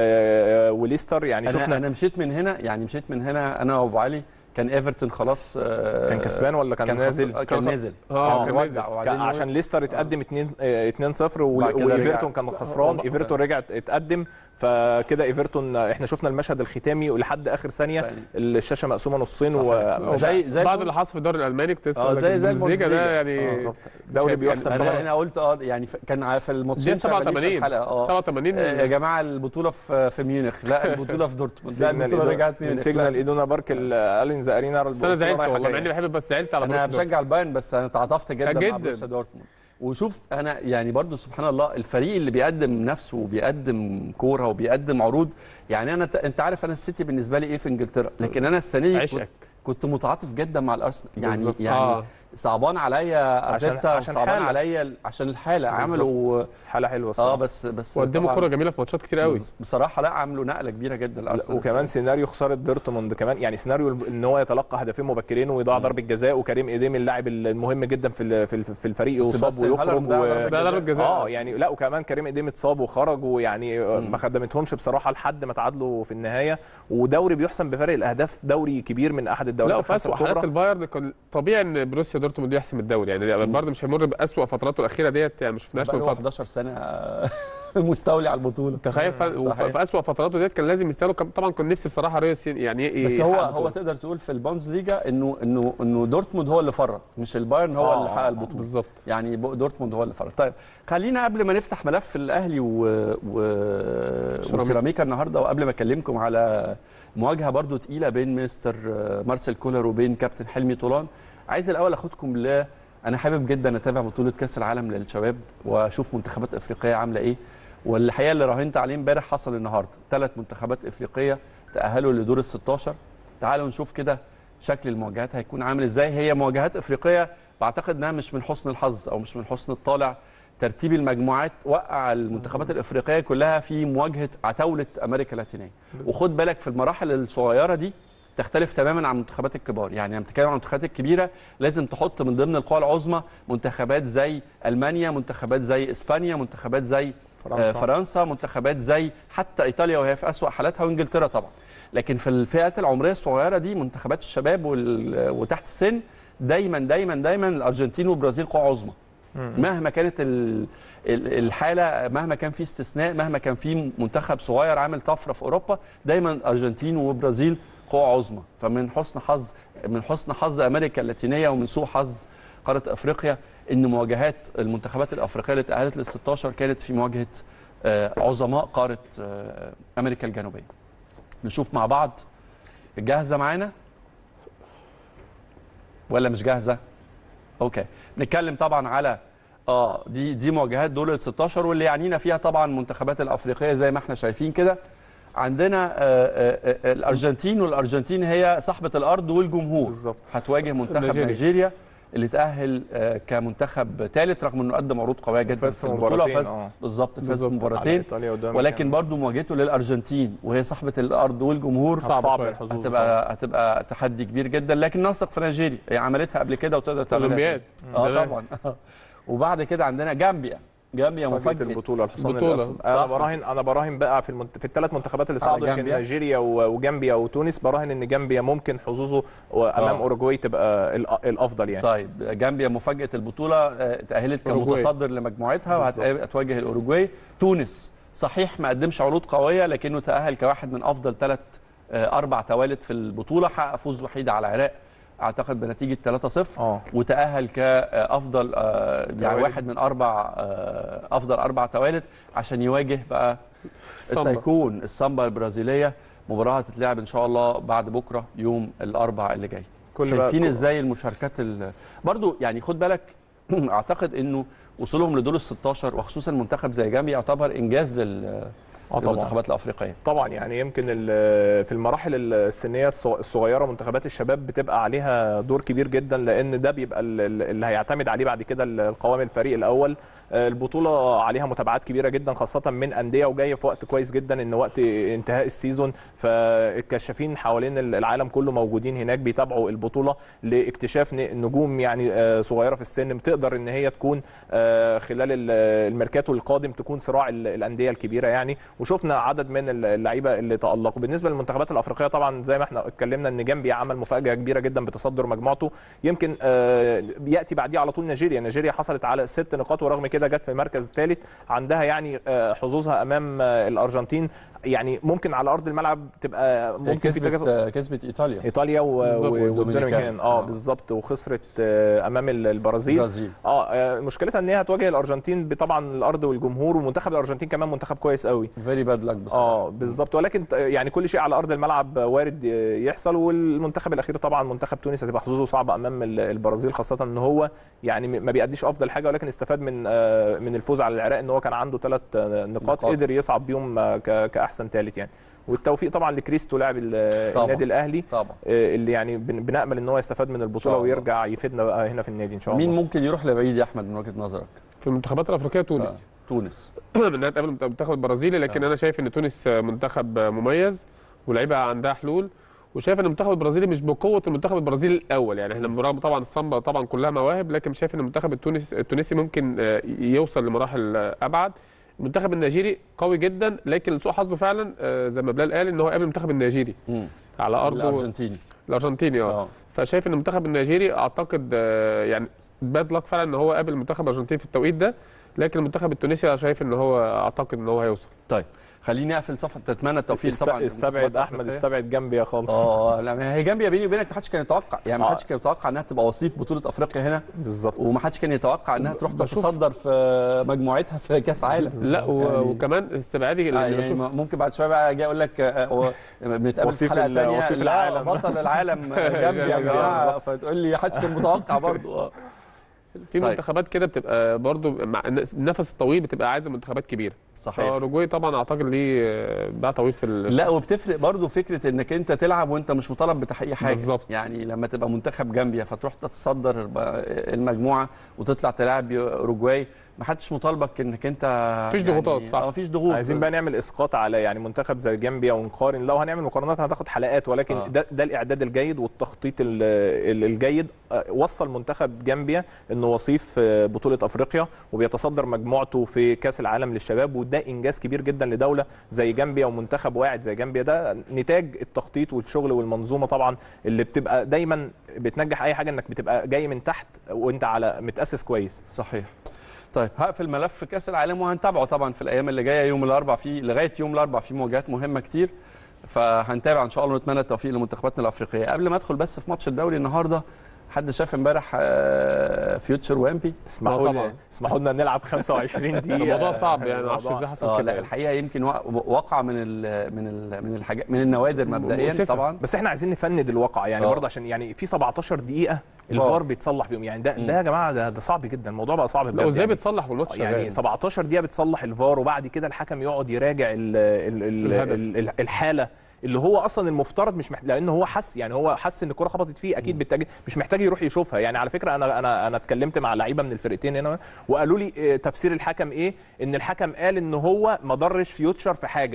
آه، وليستر يعني انا شفنا انا مشيت من هنا يعني مشيت من هنا انا وابو علي كان ايفرتون خلاص آه، كان كسبان ولا كان, كان نازل خسر- كان كان- نازل اه كان ودع نازل وبعدين كان عشان ليستر اتقدم 2 2 0 بعد كده وايفرتون رجع. كان خسران آه. ايفرتون رجع اتقدم فكده ايفرتون احنا شفنا المشهد الختامي ولحد اخر ثانيه ثانية. الشاشه مقسومه نصين صحيح. و زي زي بعد اللي حصل في الدوري الالماني كنت لسه آه، أقول لك زي- زي البوندسليجا ده البوندسليجا. يعني بالظبط دوري شايف- بيحسم يعني انا طبعا انا قلت اه يعني ف- كان ع- في الماتشين دي شغالين في 87 الحلقه اه 87 آه، يا جماعه البطوله في في ميونخ لا البطوله في دورتموند لا البطوله رجعت من ميونخ سيجنال لا. ايدونا بارك الالينز ارينا بس انا زعلت والله مع اني بحب بس زعلت على انا بروسيا دورتموند. بشجع البايرن بس انا تعاطفت جدا, مع جداً. بروسيا دورتموند وشوف انا يعني برضو سبحان الله الفريق اللي بيقدم نفسه وبيقدم كوره وبيقدم عروض يعني انا انت عارف انا السيتي بالنسبه لي ايه في انجلترا لكن انا السنه دي كنت, عشقك كنت متعاطف جدا مع الارسنال يعني بالظبط. يعني آه. صعبان عليا عشان- ارتيتا عشان صعبان حالة. عليا ال- عشان الحاله بالظبط. عملوا حاله حلوه اه الصراحه بس بس وقدموا طبعاً كوره جميله في ماتشات كتير قوي بص- بصراحه لا عملوا نقله كبيره جدا لا، الارسنال وكمان سيناريو خساره دورتموند كمان يعني سيناريو ان هو يتلقى هدفين مبكرين ويضيع ضربه جزاء وكريم ايديم اللاعب المهم جدا في ال- في ال- في الفريق يصاب سيباستيان ويخرج هالاند ده و... ضربة ده ضربه جزاء اه يعني لا وكمان كريم ايديم اتصاب وخرج ويعني ما خدمتهمش بصراحه لحد ما تعادلوا في النهايه ودوري بيحسم بفرق الاهداف دوري كبير من احد لا الدوريات وفي الخمسه اسوء حالات الكبرى البايرن كان طبيعي ان بروسيا دورتموند يحسم الدوري يعني البايرن مش هيمر باسوء فتراته الاخيره ديت يعني ما شفناش من بقاله فتره 11 سنه مستولي على البطوله تخيل ف... وف- صحيح. في اسوء فتراته ديت كان لازم يستاهلوا كان- طبعا كنت نفسي بصراحه ريوس يعني ي- بس هو يحقق هو بطولة. تقدر تقول في البوندز ليجا انه انه انه دورتموند هو اللي فرط مش البايرن هو آه، اللي حقق آه، البطوله بالظبط يعني بو- دورتموند هو اللي فرط طيب خلينا قبل ما نفتح ملف الاهلي و... و... وسيراميكا النهارده وقبل ما اكلمكم على مواجهه برضو تقيله بين مستر مارسيل كولر وبين كابتن حلمي طولان عايز الاول اخدكم ل انا حابب جدا اتابع بطوله كاس العالم للشباب واشوف منتخبات افريقيه عامله ايه والحقيقه اللي راهنت عليه امبارح حصل النهارده ثلاث منتخبات افريقيه تاهلوا لدور ال 16 تعالوا نشوف كده شكل المواجهات هيكون عامل ازاي هي مواجهات افريقيه بعتقد انها مش من حسن الحظ او مش من حسن الطالع ترتيب المجموعات وقع المنتخبات الافريقيه كلها في مواجهه عتاوله امريكا اللاتينيه وخد بالك في المراحل الصغيره دي تختلف تماما عن المنتخبات الكبار يعني لما بتتكلم عن المنتخبات الكبيره لازم تحط من ضمن القوى العظمى منتخبات زي المانيا منتخبات زي اسبانيا منتخبات زي فرنسا. آه، فرنسا منتخبات زي حتى ايطاليا وهي في اسوا حالاتها وانجلترا طبعا لكن في الفئات العمريه الصغيره دي منتخبات الشباب وال- وتحت السن دايما دايما دايما الارجنتين والبرازيل قوى عظمى مهما كانت ال- ال- الحاله مهما كان في استثناء مهما كان في منتخب صغير عامل طفره في اوروبا دايما الارجنتين والبرازيل قوى عظمى فمن حسن حظ من حسن حظ امريكا اللاتينيه ومن سوء حظ قاره افريقيا ان مواجهات المنتخبات الافريقيه اللي تاهلت لل 16 كانت في مواجهه آه، عظماء قاره آه، امريكا الجنوبيه نشوف مع بعض جاهزه معانا ولا مش جاهزه اوكي نتكلم طبعا على اه دي دي مواجهات دور ال 16 واللي يعنينا فيها طبعا المنتخبات الافريقيه زي ما احنا شايفين كده عندنا آه، آه، آه، الارجنتين والارجنتين هي صاحبه الارض والجمهور بالظبط هتواجه منتخب نيجيريا. نيجيريا اللي تاهل آه، كمنتخب ثالث رغم انه قدم عروض قويه جدا فاز في في البطوله مباراتين، وفاز آه. بالظبط فاز بالظبط. في على مباراتين ايطاليا قدام ولكن برضو مواجهته للارجنتين وهي صاحبه الارض والجمهور صعب صعب شوية. الحظوظ طبعاً. هتبقى هتبقى تحدي كبير جدا لكن نثق في نيجيريا هي عملتها قبل كده وتقدر تعملها اولمبياد اه زمان. طبعا وبعد كده عندنا جامبيا جامبيا مفاجاه مفاجاه البطوله الحصان بطولة. الاسود انا صح. براهن انا براهن بقى في المنت... في الثلاث منتخبات اللي على صعدوا يمكن جامبيا. نيجيريا و- وجامبيا وتونس براهن ان جامبيا ممكن حظوظه امام آه. اوروجواي تبقى الأ- الافضل يعني طيب جامبيا مفاجاه البطوله آه، تاهلت أوروجواي. كمتصدر لمجموعتها وهتواجه الاوروجواي تونس صحيح ما قدمش عروض قويه لكنه تاهل كواحد من افضل ثلاث اربع توالد في البطوله حقق فوز وحيد على العراق اعتقد بنتيجه 3-0 اه وتاهل كافضل آه، يعني توالد. واحد من اربع آه، افضل اربع توالد عشان يواجه بقى السامبا. التايكون السامبا البرازيليه مباراه هتتلعب ان شاء الله بعد بكره يوم الاربع اللي جاي كل بقى- شايفين كل- ازاي المشاركات ال... برضو يعني خد بالك اعتقد انه وصولهم لدور ال 16 وخصوصا منتخب زي جامبيا يعتبر انجاز لل... اه طبعا للمنتخبات الافريقيه طبعا يعني يمكن ال- في المراحل السنيه الصغ- الصغيره منتخبات الشباب بتبقى عليها دور كبير جدا لان ده بيبقى ال- ال- اللي هيعتمد عليه بعد كده القوام الفريق الاول آه، البطوله عليها متابعات كبيره جدا خاصه من انديه وجايه في وقت كويس جدا ان وقت انتهاء السيزون فالكشافين حوالين العالم كله موجودين هناك بيتابعوا البطوله لاكتشاف ن- نجوم يعني آه، صغيره في السن بتقدر ان هي تكون آه، خلال ال- الميركاتو القادم تكون صراع ال- الانديه الكبيره يعني وشفنا عدد من اللعيبه اللي تالقوا بالنسبه للمنتخبات الافريقيه طبعا زي ما احنا اتكلمنا ان جامبيا عمل مفاجاه كبيره جدا بتصدر مجموعته يمكن آه، ياتي بعديه على طول نيجيريا نيجيريا حصلت على ست نقاط ورغم كده جت في المركز الثالث عندها يعني آه، حظوظها امام آه، الارجنتين يعني ممكن على ارض الملعب تبقى ممكن في تجارب كسبت كسبت ايطاليا ايطاليا و- بالظبط، و- والدومينيكان. والدومينيكان اه آه. بالظبط وخسرت آه، امام ال- البرازيل البرازيل اه آه، مشكلتها ان هي هتواجه الارجنتين بطبعا الارض والجمهور ومنتخب الارجنتين كمان منتخب كويس قوي فيري باد لك بصراحه اه بالظبط ولكن ت- يعني كل شيء على ارض الملعب وارد يحصل والمنتخب الاخير طبعا منتخب تونس هتبقى حظوظه صعبه امام ال- البرازيل خاصه ان هو يعني م- ما بيأديش افضل حاجه ولكن استفاد من آه، من الفوز على العراق ان هو كان عنده ثلاث نقاط, نقاط. قدر يصعد بيهم آه، ك- كاحسن ثالث يعني والتوفيق طبعا لكريستو لاعب ال- طبعاً. النادي الاهلي طبعا آه، اللي يعني بن- بنامل ان هو يستفاد من البطوله شاء الله. ويرجع يفيدنا بقى هنا في النادي ان شاء الله مين ممكن يروح لبعيد يا احمد من وجهه نظرك في المنتخبات الافريقيه تونس آه. تونس انها تقابل المنتخب البرازيلي لكن آه. انا شايف ان تونس منتخب مميز واللعيبه عندها حلول وشايف ان المنتخب البرازيلي مش بقوه المنتخب البرازيلي الاول يعني احنا برغم طبعا الصمبا طبعا كلها مواهب لكن شايف ان المنتخب التونسي التونسي ممكن آه، يوصل لمراحل آه، ابعد المنتخب النيجيري قوي جدا لكن سوء حظه فعلا آه، زي ما بلال قال ان هو قابل المنتخب النيجيري مم. على ارضه الارجنتيني الارجنتيني اه اه فشايف ان المنتخب النيجيري اعتقد آه، يعني باد لك فعلا ان هو قابل المنتخب الارجنتيني في التوقيت ده لكن المنتخب التونسي انا شايف ان هو اعتقد ان هو هيوصل طيب خليني اقفل صفحه تتمنى التوفيق است- طبعا استبعد للمنتخبات احمد الأفريقية. استبعد جنبي خالص اه لا ما هي جامبيا بيني وبينك ما حدش كان يتوقع يعني ما آه. حدش كان يتوقع انها تبقى وصيف بطوله افريقيا هنا بالظبط وما حدش كان يتوقع انها تروح بشوف- تتصدر في مجموعتها في كاس عالم لا و... يعني- وكمان استبعادي آه اللي يعني بشوف ممكن بعد شويه بقى اجي اقول لك آه، هو بنتقابل في وصيف حلقه ال- ثانيه وصيف لا العالم. بطل العالم جامبيا يا جماعه فتقول لي حدش كان متوقع برضه اه في طيب. منتخبات كده بتبقى برضو مع النفس الطويل بتبقى عايزه منتخبات كبيره صحيح اوروجواي طبعا اعتقد ليه آه، باع طويل في ال... لا وبتفرق برضه فكره انك انت تلعب وانت مش مطالب بتحقيق حاجه بالظبط. يعني لما تبقى منتخب جامبيا فتروح تتصدر المجموعه وتطلع تلعب اوروجواي ما حدش مطالبك انك انت مفيش يعني ضغوطات، صح. اه مفيش ضغوط عايزين بقى نعمل اسقاط على يعني منتخب زي جامبيا ونقارن لو هنعمل مقارنات هتاخد حلقات ولكن آه. ده, ده الاعداد الجيد والتخطيط ال- ال- الجيد آه، وصل منتخب جامبيا انه وصيف آه، بطوله افريقيا وبيتصدر مجموعته في كاس العالم للشباب وده انجاز كبير جدا لدوله زي جامبيا ومنتخب واعد زي جامبيا ده نتاج التخطيط والشغل والمنظومه طبعا اللي بتبقى دايما بتنجح اي حاجه انك بتبقى جاي من تحت وانت على متاسس كويس صحيح طيب هقفل ملف كاس العالم وهنتابعه طبعا في الايام اللي جايه يوم الاربعاء في لغايه يوم الاربعاء في مواجهات مهمه كتير فهنتابع ان شاء الله ونتمنى التوفيق لمنتخباتنا الافريقيه قبل ما ادخل بس في ماتش الدوري النهارده حد شاف امبارح آه، فيوتشر وامبي اسمحوا آه لي طبعاً. اسمحوا لنا نلعب 25 دقيقه الموضوع صعب يعني ما اعرفش الموضوع- ازاي حصل اه كده لا يعني. الحقيقه يمكن وا- واقع من ال من ال من الحاجات من النوادر مبدئيا مؤسفة. طبعا بس احنا عايزين نفند الواقع يعني آه. برضه عشان يعني في 17 دقيقه الفار بيتصلح فيهم يعني ده مم. ده يا جماعه ده, ده صعب جدا الموضوع بقى صعب لا بجد وازاي يعني. بتصلح والماتش يعني شغال 17 دقيقه بتصلح الفار وبعد كده الحكم يقعد يراجع ال ال ال الهدف. ال ال الحاله اللي هو اصلا المفترض مش محتاج لان هو حس يعني هو حس ان الكره خبطت فيه اكيد بالتاكيد مش محتاج يروح يشوفها يعني على فكره انا انا انا اتكلمت مع لعيبه من الفرقتين هنا وقالوا لي آه، تفسير الحكم ايه ان الحكم قال ان هو ما ضرش فيوتشر في حاجه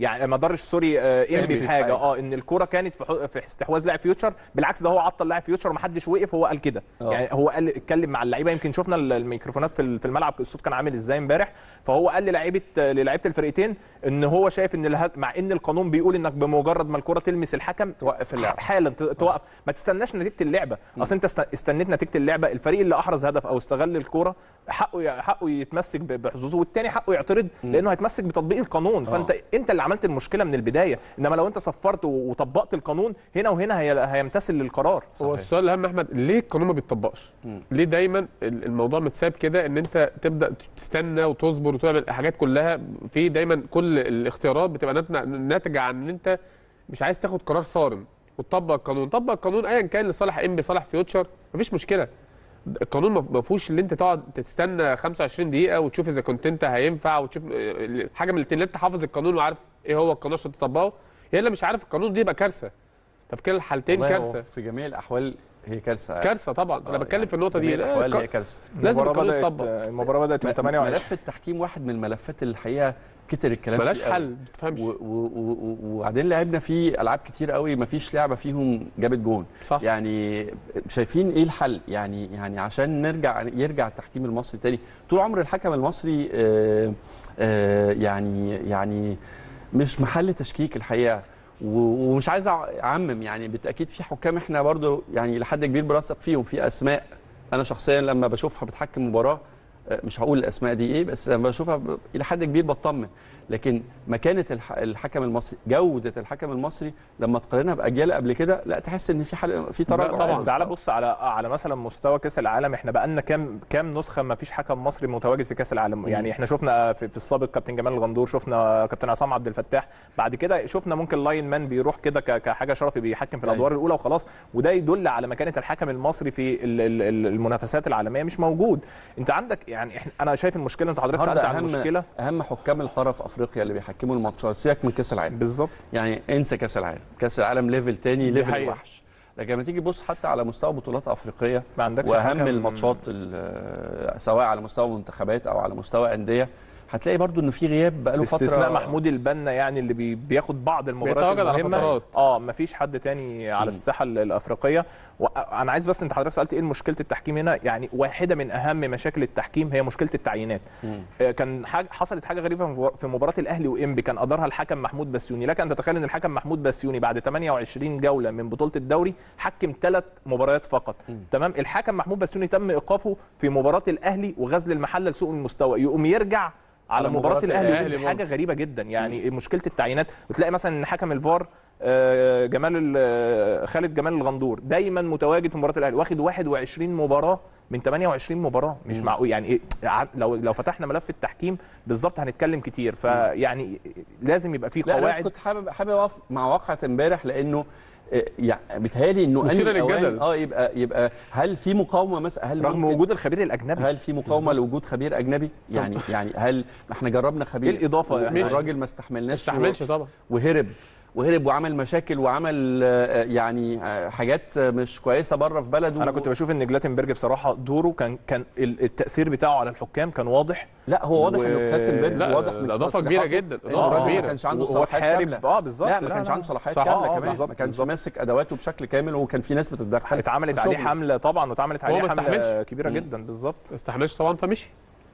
يعني ما ضرش سوري آه، إنبي انبي في في حاجه حاجة. اه ان الكوره كانت في حو- في استحواذ لاعب فيوتشر بالعكس ده هو عطل لاعب فيوتشر ومحدش وقف هو قال كده آه. يعني هو قال اتكلم مع اللعيبه يمكن شفنا ال- الميكروفونات في ال- في الملعب الصوت كان عامل ازاي امبارح فهو قال للاعيبه للاعيبه الفرقتين ان هو شايف ان اله- مع ان القانون بيقول انك بمجرد ما الكوره تلمس الحكم توقف اللعب. حالا ت- توقف ما تستناش نتيجه اللعبه اصل انت است- استنيت نتيجه اللعبه الفريق اللي احرز هدف او استغل الكوره حقه ي- حقه يتمسك ب- بحظوظه والتاني حقه يعترض لانه هيتمسك بتطبيق القانون فانت انت اللي عملت المشكله من البدايه انما لو انت صفرت و- وطبقت القانون هنا وهنا هي هيمتثل للقرار هو صحيح. السؤال الاهم احمد ليه القانون ما بيتطبقش؟ ليه دايما ال- الموضوع متساب كده ان انت تبدا تستنى وتصبر وتعمل الحاجات كلها في دايما كل الاختيارات بتبقى نات- ناتجه عن ان انت مش عايز تاخد قرار صارم وتطبق القانون، طبق القانون ايا كان لصالح انبي صالح فيوتشر مفيش مشكله. القانون ما- ما فيهوش اللي انت تقعد تستنى 25 دقيقه وتشوف اذا كنت انت هينفع وتشوف اه، حاجه من الاثنين انت حافظ القانون وعارف ايه هو القانون عشان تطبقه يا الا مش عارف القانون دي يبقى كارثه. ففي كلا الحالتين والله هو كارثه في جميع الاحوال هي كارثه كارثه طبعا انا آه، بتكلم يعني في النقطه دي جميع لا، الاحوال هي ك- كارثه لازم المباراة القانون بدأت- يتطبق المباراه بدات من 28 ملف التحكيم واحد من الملفات اللي الحقيقه كتر الكلام فيه ملاش قوي. حل ما تفهمش و- و- و- و- وبعدين لعبنا فيه العاب كتير قوي ما فيش لعبه فيهم جابت جون صح. يعني شايفين ايه الحل يعني يعني عشان نرجع يرجع التحكيم المصري تاني طول عمر الحكم المصري آه، آه، يعني يعني مش محل تشكيك الحقيقه و- ومش عايز اعمم يعني بالتاكيد في حكام احنا برضو يعني لحد كبير بنثق فيهم في اسماء انا شخصيا لما بشوفها بتحكم مباراه آه، مش هقول الاسماء دي ايه بس لما بشوفها ب- الى حد كبير بطمن لكن مكانه الح- الحكم المصري جوده الحكم المصري لما تقارنها باجيال قبل كده لا تحس ان في حل في تراجع طبعاً. خالص. تعالى بص على على مثلا مستوى كاس العالم احنا بقالنا كام كام نسخه ما فيش حكم مصري متواجد في كاس العالم يعني احنا شفنا في, في السابق كابتن جمال الغندور شفنا كابتن عصام عبد الفتاح بعد كده شفنا ممكن لاين مان بيروح كده ك- كحاجه شرفي بيحكم في الادوار الاولى وخلاص وده يدل على مكانه الحكم المصري في ال- ال- ال- المنافسات العالميه مش موجود انت عندك يعني إحنا انا شايف المشكله انت حضرتك سالت النهارده عن اهم المشكله اهم حكام القاره في افريقيا اللي بيحكموا الماتشات سيبك من كاس العالم بالظبط يعني انسى كاس العالم كاس العالم ليفل تاني دي ليفل حقيقة. وحش لكن لما تيجي تبص حتى على مستوى بطولات افريقيه ما عندكش واهم حكم- الماتشات ال- سواء على مستوى منتخبات او على مستوى انديه هتلاقي برضو ان في غياب بقاله فتره باستثناء محمود البنا يعني اللي بي بياخد بعض المباريات بيتواجد على المهمه فترات. اه مفيش حد تاني على مم. الساحه ال- الافريقيه وانا عايز بس انت حضرتك سالت ايه مشكله التحكيم هنا يعني واحده من اهم مشاكل التحكيم هي مشكله التعيينات مم. آه، كان حاجه حصلت حاجه غريبه في مبار- في مباراه الاهلي وانبي كان ادارها الحكم محمود بسيوني لك ان تتخيل ان الحكم محمود بسيوني بعد 28 جوله من بطوله الدوري حكم ثلاث مباريات فقط تمام الحكم محمود بسيوني تم ايقافه في مباراه الاهلي وغزل المحله لسوء المستوى يقوم يرجع على على مباراه مباراة الاهلي الأهلي ودي حاجه غريبه جدا يعني مشكله التعيينات وتلاقي مثلا ان حكم الفار آه، جمال ال- آه، خالد جمال الغندور دايما متواجد في مباراه الاهلي واخد 21 مباراه من 28 مباراه مش معقول يعني ايه ع- لو لو فتحنا ملف التحكيم بالظبط هنتكلم كتير فيعني لازم يبقى في لا انا بس قواعد كنت حابب حابب اقف مع واقعه امبارح لانه آه، يعني بيتهيألي انه مثير آن الأوان للجدل. اه يبقى يبقى هل في مقاومه مثلا هل رغم ممكن- وجود الخبير الاجنبي هل في مقاومه لوجود خبير اجنبي يعني يعني هل ما احنا جربنا خبير إيه الإضافة يعني؟ والراجل ما استحملناش ما استحملش طبعا وهرب وهرب وعمل مشاكل وعمل آه، يعني آه، حاجات مش كويسه بره في بلده انا كنت بشوف ان جلاتنبرج بصراحه دوره كان كان ال- التاثير بتاعه على الحكام كان واضح لا هو واضح و- انه كلاتنبرج لا، واضح من الإضافة كبيرة تصريحاته جدا، إنه إضافة الراجل كبيرة. ما كانش عنده وهو صلاحيات اتحارب كامله اه بالظبط لا ما كانش عنده صلاحيات صح، كامله آه، كمان بالظبط، ما كانش بالظبط. ماسك ادواته بشكل كامل وكان في ناس بتتدخل اتعملت في عليه شغله. حمله طبعا واتعملت هو عليه ما حمله استحملش. كبيره جدا بالظبط ما استحملش طبعا فمشي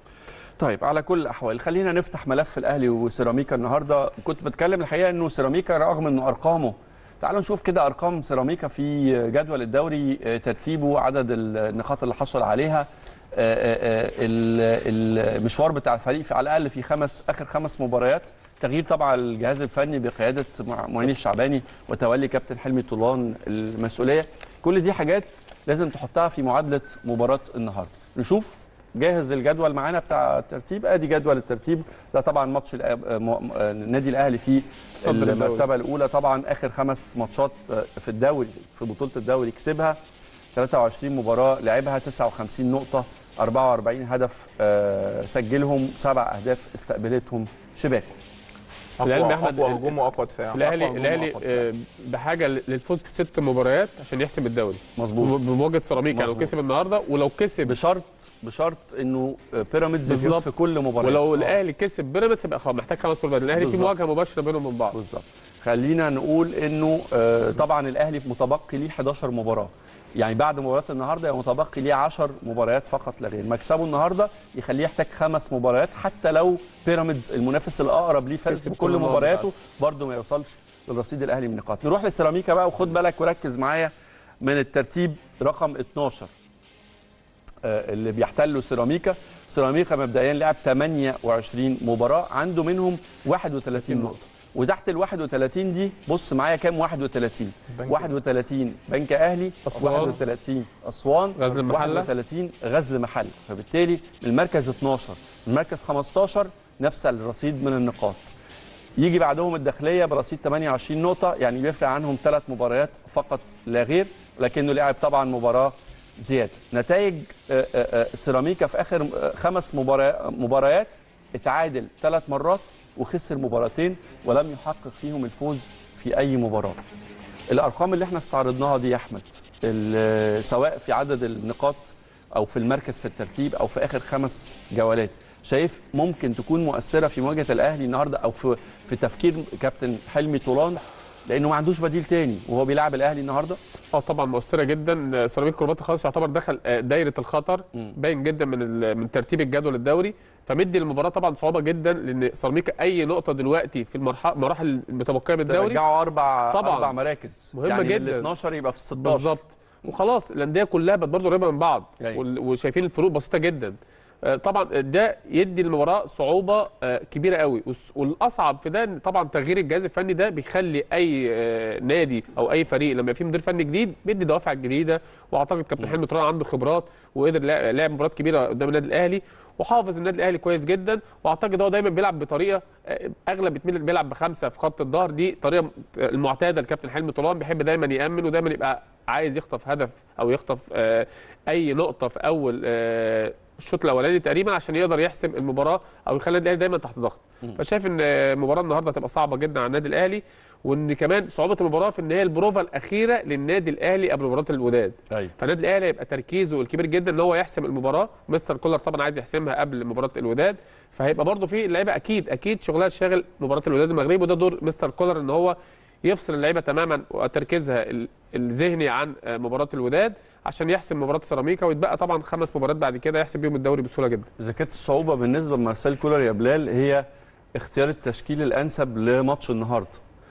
طيب على كل الاحوال خلينا نفتح ملف الاهلي وسيراميكا النهارده كنت بتكلم الحقيقه انه سيراميكا رغم انه ارقامه تعالوا نشوف كده ارقام سيراميكا في جدول الدوري آه، ترتيبه عدد النقاط اللي حصل عليها آه، آه، آه، ال- المشوار بتاع الفريق في على الاقل في خمس اخر خمس مباريات تغيير طبعا الجهاز الفني بقياده مع- معين الشعباني وتولي كابتن حلمي طولان المسؤوليه كل دي حاجات لازم تحطها في معادله مباراه النهارده نشوف جاهز الجدول معانا بتاع الترتيب ادي جدول الترتيب ده طبعا ماتش الأ- م- م- النادي الاهلي في صدر الدوري. المرتبه الاولى طبعا اخر خمس ماتشات في الدوري في بطوله الدوري كسبها 23 مباراه لعبها 59 نقطه 44 هدف آه، سجلهم سبع اهداف استقبلتهم شباكه العلم يا اقوى احمد أقوى هجوم واقوى دفاع الاهلي أقوى هجوم الاهلي وأقوى دفاع. آه، بحاجه للفوز في ست مباريات عشان يحسم الدوري مظبوط بمواجهه سيراميكا يعني لو مظبوط. كسب النهارده ولو كسب بشرط بشرط انه بيراميدز يفوز بالظبط. في كل مباراه ولو آه. الاهلي كسب بيراميدز يبقى خلاص محتاج خمس مباريات الاهلي في بالظبط. مواجهه مباشره بينهم وبين بعض بالظبط خلينا نقول انه آه، طبعا الاهلي متبقي ليه 11 مباراه يعني بعد مباراه النهارده يبقى متبقي ليه 10 مباريات فقط لا غير مكسبه النهارده يخليه يحتاج خمس مباريات حتى لو بيراميدز المنافس الاقرب ليه فاز كسب بكل كل المباريات. مبارياته برده ما يوصلش للرصيد الاهلي من نقاط نروح للسيراميكا بقى وخد بالك وركز معايا من الترتيب رقم 12 آه، اللي بيحتلوا سيراميكا سيراميكا مبدئيا لعب 28 مباراه عنده منهم 31 نقطه وتحت ال 31 دي بص معايا كام 31 بنك- 31 بنك اهلي أسوان. 31 اسوان غزل المحلة. 31 غزل محله فبالتالي المركز 12 المركز 15 نفس الرصيد من النقاط يجي بعدهم الداخليه برصيد 28 نقطه يعني بيفرق عنهم ثلاث مباريات فقط لا غير لكنه لعب طبعا مباراه زياده نتائج آه، آه، آه، سيراميكا في اخر آه، خمس مبارا- مباريات اتعادل ثلاث مرات وخسر مباراتين ولم يحقق فيهم الفوز في اي مباراه الارقام اللي احنا استعرضناها دي يا احمد ال- سواء في عدد النقاط او في المركز في الترتيب او في اخر خمس جولات شايف ممكن تكون مؤثره في مواجهه الاهلي النهارده او في في تفكير كابتن حلمي طولان لانه ما عندوش بديل تاني وهو بيلعب الاهلي النهارده اه طبعا مؤثره جدا سيراميكا كليوباترا خلاص يعتبر دخل آه، دايره الخطر مم. باين جدا من ال- من ترتيب الجدول الدوري فمدي المباراه طبعا صعوبه جدا لان سيراميكا اي نقطه دلوقتي في المرحله المراحل المتبقيه بالدوري ترجعوا اربع طبعاً. اربع مراكز مهمة يعني جداً. ال 12 يبقى في ال 16 بالظبط وخلاص الانديه كلها بقت برضه قريبه من بعض أيوة. وال- وشايفين الفروق بسيطه جدا آه، طبعا ده يدي المباراه صعوبه آه، كبيره قوي والس- والاصعب في ده إن طبعا تغيير الجهاز الفني ده بيخلي اي آه، نادي او اي فريق لما يبقى فيه مدير فني جديد بيدي دوافع جديده واعتقد كابتن حلمي طولان عنده خبرات وقدر لع- لعب مباريات كبيره قدام النادي الاهلي وحافظ النادي الاهلي كويس جدا واعتقد هو دايما بيلعب بطريقه آه، اغلب بتميل بيلعب بخمسه في خط الظهر دي طريقه المعتاده لكابتن حلمي طولان بيحب دايما يامن ودايما يبقى عايز يخطف هدف او يخطف آه، اي نقطه في اول آه، الشوط الاولاني تقريبا عشان يقدر يحسم المباراه او يخلي النادي الاهلي دايما تحت ضغط فشايف ان آه، المباراه النهارده هتبقى صعبه جدا على النادي الاهلي وان كمان صعوبه المباراه في ان هي البروفا الاخيره للنادي الاهلي قبل مباراه الوداد ايوه فالنادي الاهلي هيبقى تركيزه الكبير جدا ان هو يحسم المباراه مستر كولر طبعا عايز يحسمها قبل مباراه الوداد فهيبقى برضه في اللعيبه اكيد اكيد شغلها شاغل مباراه الوداد المغربي وده دور مستر كولر ان هو يفصل اللعيبه تماما وتركيزها ال- الذهني عن آه، مباراه الوداد عشان يحسم مباراه سيراميكا ويتبقى طبعا خمس مباريات بعد كده يحسم بيهم الدوري بسهوله جدا اذا كانت الصعوبه بالنسبه لمارسيل كولر يا بلال هي اختيار التشكيل الانسب لماتش النهارده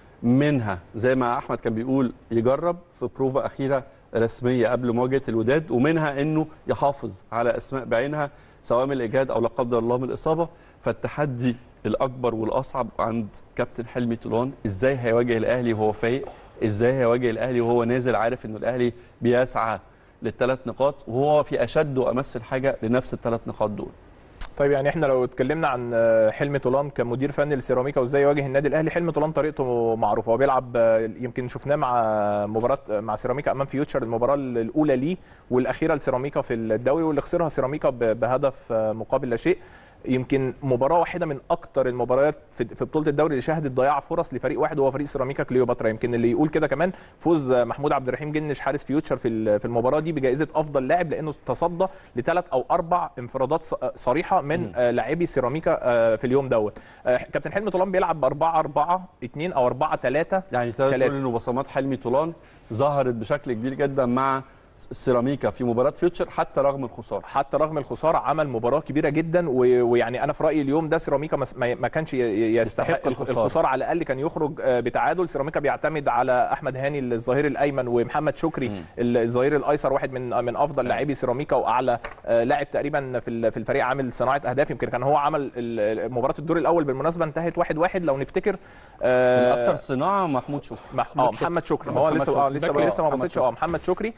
منها زي ما احمد كان بيقول يجرب في بروفا اخيره رسميه قبل مواجهه الوداد ومنها انه يحافظ على اسماء بعينها سواء من الايجاد او لا قدر الله من الاصابه فالتحدي الاكبر والاصعب عند كابتن حلمي طولان ازاي هيواجه الاهلي وهو فايق ازاي هيواجه الاهلي وهو نازل عارف انه الاهلي بيسعى للثلاث نقاط وهو في اشد وامس الحاجه لنفس الثلاث نقاط دول طيب يعني احنا لو اتكلمنا عن آه، حلمي طولان كمدير فني لسيراميكا وازاي يواجه النادي الاهلي حلمي طولان طريقته معروفه هو بيلعب آه، يمكن شفناه مع مباراه مع سيراميكا امام فيوتشر المباراه الاولى ليه والاخيره لسيراميكا في الدوري واللي خسرها سيراميكا ب- بهدف آه، مقابل لا شيء يمكن مباراه واحده من اكتر المباريات في في بطوله الدوري اللي شهدت ضياع فرص لفريق واحد وهو فريق سيراميكا كليوباترا يمكن اللي يقول كده كمان فوز محمود عبد الرحيم جنش حارس فيوتشر في ال- في المباراه دي بجائزه افضل لاعب لانه تصدى لثلاث او اربع انفرادات ص- صريحه من آه، لاعبي سيراميكا آه، في اليوم دوت آه، كابتن حلمي طولان بيلعب ب 4 4 2 او 4 3 يعني تقدر تلاتة. تقول انه بصمات حلمي طولان ظهرت بشكل كبير جدا مع السيراميكا في مباراه فيوتشر حتى رغم الخساره حتى رغم الخساره عمل مباراه كبيره جدا و- ويعني انا في رايي اليوم ده سيراميكا مس- ما ما كانش ي- ي- يستحق يستحق الخ- الخسارة. الخساره على الاقل كان يخرج آه، بتعادل سيراميكا بيعتمد على احمد هاني الظهير الايمن ومحمد شكري الظهير الايسر واحد من من افضل لاعبي سيراميكا واعلى آه، لاعب تقريبا في ال- في الفريق عامل صناعه اهداف يمكن كان هو عمل ال- ال- مباراه الدور الاول بالمناسبه انتهت 1 1 لو نفتكر آه، الاكثر صناعه محمود شكري مح... اه محمد شكري ما هو محمد لسه اه شكري. لسه باك لسه ما محمد بصيتش شكري. اه محمد شكري أيوة. الباك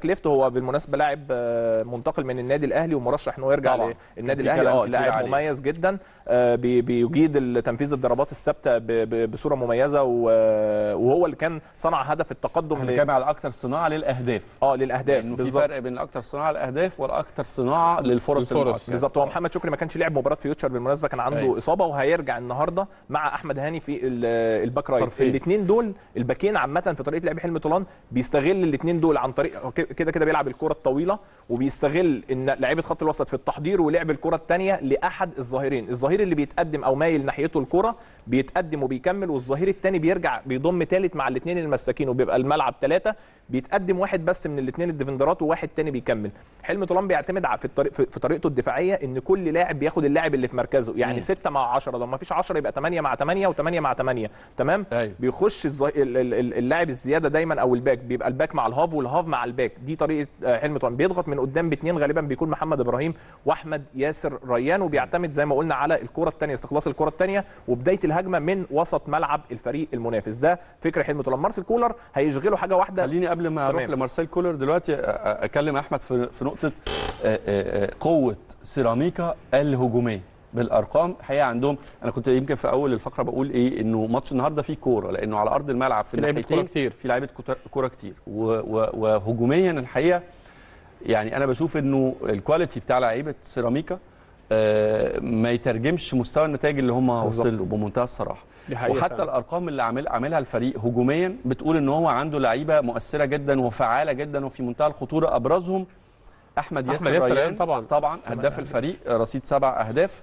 ليفت هو بالمناسبه لاعب آه، منتقل من النادي الاهلي ومرشح انه يرجع طبعاً. للنادي كان في الاهلي كلام اه كتير لاعب عليه. مميز جدا آه، بي- بيجيد تنفيذ الضربات الثابته ب- ب- بصوره مميزه و- وهو اللي كان صنع هدف التقدم ل- بنتكلم على اكثر صناعه للاهداف اه للاهداف لانه في بالظبط فرق بين الاكثر صناعه للاهداف والاكثر صناعه للفرص للفرص. المؤكدة. بالظبط هو محمد شكري ما كانش لعب مباراه فيوتشر بالمناسبه كان عنده أيوة. اصابه وهيرجع النهارده مع احمد هاني في ال- الباك رايت طرفين. الاثنين دول الباكين عامه في طريقه لعب حلمي طولان بيستغل الاثنين دول عن طريق هو كده كده بيلعب الكره الطويله وبيستغل ان لعيبه خط الوسط في التحضير ولعب الكره الثانيه لاحد الظاهرين الظهير اللي بيتقدم او مايل ناحيته الكره بيتقدم وبيكمل والظهير الثاني بيرجع بيضم ثالث مع الاثنين المساكين وبيبقى الملعب ثلاثه بيتقدم واحد بس من الاثنين الديفندرات وواحد تاني بيكمل حلمي طولان بيعتمد ع- في الطريق في في طريقته الدفاعيه ان كل لاعب بياخد اللاعب اللي في مركزه يعني مم. 6 مع 10 لو ما فيش 10 يبقى 8 مع 8 و8 مع 8 تمام أيوة. بيخش الز- ال- ال- ال- اللاعب الزياده دايما او الباك بيبقى الباك مع الهاف والهاف مع الباك دي طريقه آه، حلمي طولان بيضغط من قدام باثنين غالبا بيكون محمد ابراهيم واحمد ياسر ريان وبيعتمد زي ما قلنا على الكره الثانيه استخلاص الكره الثانيه وبدايه الهجمه من وسط ملعب الفريق المنافس ده فكر حلمي طولان مارسيل كولر هيشغله حاجه واحده خليني قبل ما اروح تمام. لمارسيل كولر دلوقتي أ- أ- اكلم احمد في في نقطه آه، آه، آه، قوه سيراميكا الهجوميه بالارقام الحقيقه عندهم انا كنت يمكن في اول الفقره بقول ايه انه ماتش النهارده فيه كوره لانه على ارض الملعب في في لعيبة الناحيتين كورة كتير. في لعيبه كوتا- كوره كتير و- و- وهجوميا الحقيقه يعني انا بشوف انه الكواليتي بتاع لعيبه سيراميكا آه، ما يترجمش مستوى النتائج اللي هم بالظبط. وصلوا بمنتهى الصراحه دي حقيقة وحتى فعلا. الارقام اللي عامل عاملها الفريق هجوميا بتقول ان هو عنده لعيبه مؤثره جدا وفعاله جدا وفي منتهى الخطوره ابرزهم احمد ياسر, أحمد ياسر ريان ريان طبعا. طبعا هداف الفريق رصيد سبع اهداف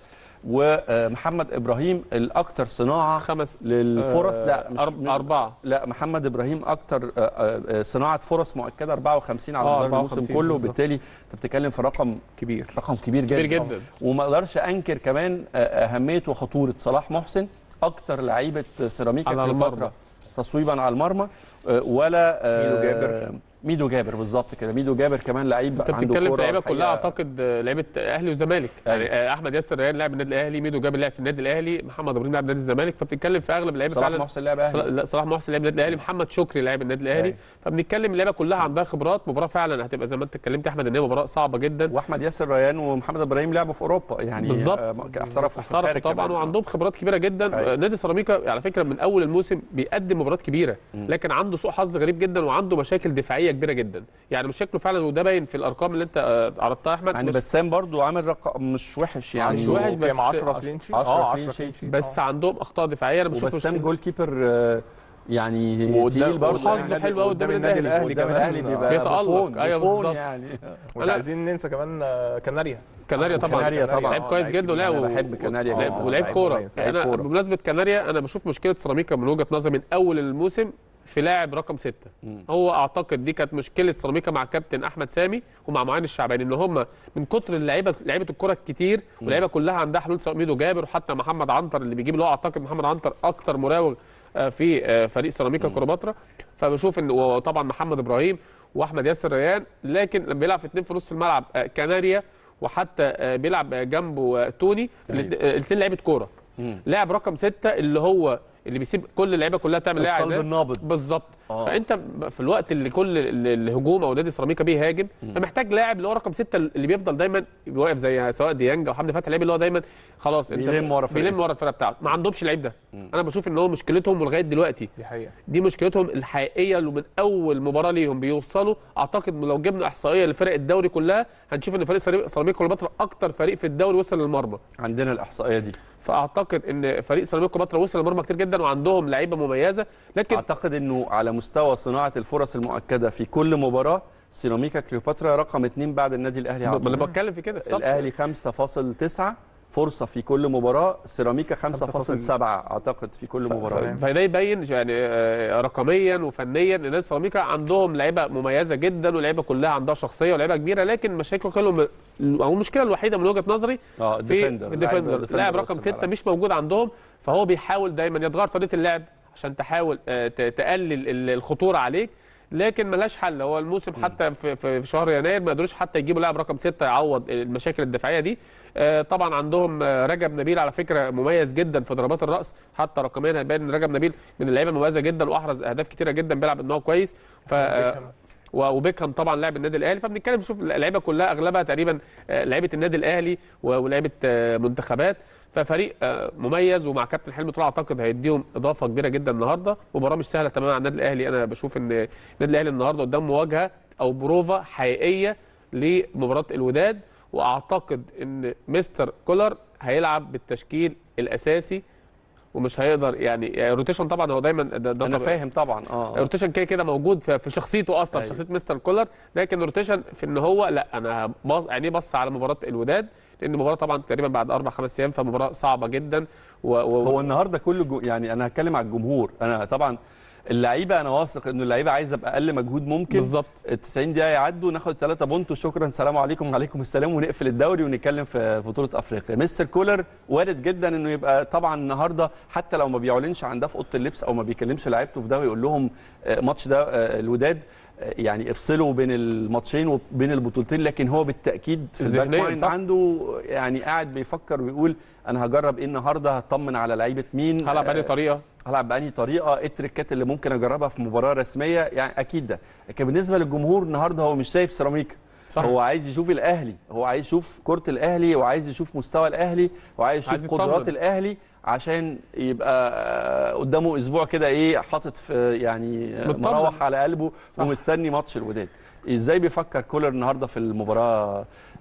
ومحمد ابراهيم الاكثر صناعه خمس للفرص آه، لا مش أرب- مش- أربعة لا محمد ابراهيم اكتر آه، آه، آه، صناعه فرص مؤكده 54 على آه، مدار الموسم 54 كله بالظبط. وبالتالي انت بتتكلم في رقم كبير رقم كبير جدا كبير جدا. وما اقدرش انكر كمان آه، اهميه وخطوره صلاح محسن اكتر لعيبه سيراميكا على كليوباترا المرمى. تصويبا على المرمى آه، ولا آه، ميدو جابر. ميدو جابر بالظبط كده ميدو جابر كمان لعيب انت عنده بتتكلم كورة في لعيبه كلها الحقيقة اعتقد آه، لعيبه اهلي وزمالك أيوة. يعني آه، احمد ياسر ريان لاعب النادي الاهلي ميدو جابر لاعب في النادي الاهلي محمد ابراهيم لاعب نادي الزمالك فبتتكلم في اغلب اللعيبه صلاح فعلا محسن لاعب اهلي صلاح- لا، صلاح محسن لاعب النادي الاهلي محمد شكري لاعب النادي الاهلي أيوة. فبنتكلم اللعيبه كلها عندها خبرات مباراه فعلا هتبقى زي ما انت اتكلمت يا احمد ان هي مباراه صعبه جدا واحمد ياسر ريان ومحمد ابراهيم لعبوا في اوروبا يعني بالظبط. آه، احترفوا في احترفوا الخارج طبعا كمان. وعندهم خبرات كبيره جدا أيوة. آه، نادي سيراميكا على فكره من اول الموسم بيقدم مباريات كبيره لكن عنده سوء حظ غريب جدا وعنده مشاكل دفاعيه كبيره جدا يعني مشاكله فعلا وده باين في الارقام اللي انت آه، عرضتها يا احمد يعني مش- بسام برضو عامل رقم مش وحش يعني مش وحش بس كام 10 عشرة- كلين شيت 10 اه كلين 10 كلين شيت. شيت بس عندهم اخطاء دفاعيه انا بشوف وبسام مش- جول كيبر آه، يعني وقدام- تقيل برضه وحظه يعني حلو قوي قدام النادي الأهلي قدام كمان. الاهلي بيبقى بيتألق. بوفون- أيوة بوفون بالظبط. يعني مش لا. عايزين ننسى كمان آه، كناريا كناريا طبعا كناريا طبعا. لعيب كويس لعيب جدا كبير. ولعب أنا بحب كناريا ولعب- جدا. ولعب لعيب كوره كويس. يعني لعيب انا كورة. بمناسبه كناريا انا بشوف مشكله سيراميكا من وجهه نظري من اول الموسم في لاعب رقم ستة هو اعتقد دي كانت مشكله سيراميكا مع كابتن احمد سامي ومع معين الشعباني ان هم من كتر اللعيبه لعيبه الكره الكتير واللعيبه كلها عندها حلول سواء ميدو جابر وحتى محمد عنتر اللي بيجيب اللي هو اعتقد محمد عنتر اكتر مراوغ آه، في آه، فريق سيراميكا كليوباترا فبشوف ان وطبعا محمد ابراهيم واحمد ياسر ريان لكن لما بيلعب في اتنين في نص الملعب آه، كناريا وحتى آه، بيلعب آه، جنبه آه، توني الاثنين لعيبه كوره لاعب رقم ستة اللي هو اللي بيسيب كل اللعيبه كلها تعمل اللي هي القلب عايزاه النابض. بالظبط آه. فانت في الوقت اللي كل ال- الهجوم او نادي سيراميكا بيهاجم فمحتاج لاعب اللي هو رقم ستة اللي بيفضل دايما واقف زي سواء ديانج او حمدي فتحي اللعيب اللي هو دايما خلاص انت بيلم ورا فرقته. بيلم ورا الفرقه بتاعته ما عندهمش اللعيب ده انا بشوف ان هو مشكلتهم لغايه دلوقتي دي حقيقه دي مشكلتهم الحقيقيه اللي من اول مباراه ليهم بيوصلوا اعتقد لو جبنا احصائيه لفرق الدوري كلها هنشوف ان فريق سيراميكا سيراميكا كليوباترا اكتر فريق في الدوري وصل للمرمى عندنا الاحصائيه دي فاعتقد ان فريق سيراميكا كليوباترا وصل للمرمى كتير جدا وعندهم لعيبه مميزه لكن اعتقد انه على مستوى صناعه الفرص المؤكده في كل مباراه سيراميكا كليوباترا رقم اثنين بعد النادي الاهلي على ما انا طول. بتكلم في كده بالظبط. الاهلي 5.9 فرصه في كل مباراه سيراميكا 5.7 اعتقد في كل مباراه ف- فده يبين يعني آه، رقميا وفنيا ان نادي سيراميكا عندهم لعيبه مميزه جدا ولعيبه كلها عندها شخصيه ولعيبه كبيره لكن مشاكل كلهم او المشكله الوحيده من وجهه نظري اه في ديفندر ديفندر لاعب رقم ستة مش موجود عندهم فهو بيحاول دايما يتغير طريقه اللعب عشان تحاول آه، ت- تقلل ال- الخطوره عليك لكن ملهاش حل هو الموسم حتى في, في في شهر يناير ما قدروش حتى يجيبوا لاعب رقم ستة يعوض المشاكل الدفاعيه دي آه، طبعا عندهم آه، رجب نبيل على فكره مميز جدا في ضربات الراس حتى رقميا هيبان ان رجب نبيل من اللعيبه المميزه جدا واحرز اهداف كتيره جدا بيلعب ان هو كويس ف آه، و- وبيكهام طبعا لاعب النادي الاهلي فبنتكلم نشوف اللعيبه كلها اغلبها تقريبا آه، لعيبه النادي الاهلي و- ولعيبه آه، منتخبات ففريق آه، مميز ومع كابتن حلمي طلع اعتقد هيديهم اضافه كبيره جدا النهارده مباراه مش سهله تماما على النادي الاهلي انا بشوف ان النادي الاهلي النهارده قدام مواجهه او بروفا حقيقيه لمباراه الوداد واعتقد ان مستر كولر هيلعب بالتشكيل الاساسي ومش هيقدر يعني, يعني الروتيشن طبعا هو دايما ده, ده انا طبيعي. فاهم طبعا اه الروتيشن كده كده موجود في في شخصيته اصلا في أيوة. شخصيه مستر كولر لكن الروتيشن في ان هو لا انا بص يعني بص على مباراه الوداد لان المباراه طبعا تقريبا بعد اربع خمس ايام فمباراه صعبه جدا و... و... هو النهارده كله جو يعني انا هتكلم على الجمهور انا طبعا اللعيبه انا واثق انه اللعيبه عايزه باقل مجهود ممكن بالظبط ال 90 دقيقه يعدوا ناخد 3 بونت وشكرا سلام عليكم وعليكم السلام ونقفل الدوري ونتكلم في في بطوله افريقيا مستر كولر وارد جدا انه يبقى طبعا النهارده حتى لو ما بيعلنش عن ده في اوضه اللبس او ما بيكلمش لعيبته في ده ويقول لهم آه، ماتش ده آه، الوداد آه، يعني افصلوا بين الماتشين وبين البطولتين لكن هو بالتاكيد في الباك ذهنياً مايند صح. عنده يعني قاعد بيفكر ويقول انا هجرب ايه النهارده هطمن على لعيبه مين هلعب بأي آه، طريقه هلعب بأنهي طريقه ايه التريكات اللي ممكن اجربها في مباراه رسميه يعني اكيد ده لكن بالنسبه للجمهور النهارده هو مش شايف سيراميكا صح. هو عايز يشوف الاهلي هو عايز يشوف كره الاهلي وعايز يشوف مستوى الاهلي وعايز عايز يشوف يطمن. قدرات الاهلي عشان يبقى آه، قدامه اسبوع كده ايه حاطط في يعني آه، مطمن. مروح على قلبه صح. ومستني ماتش الوداد ازاي بيفكر كولر النهارده في المباراه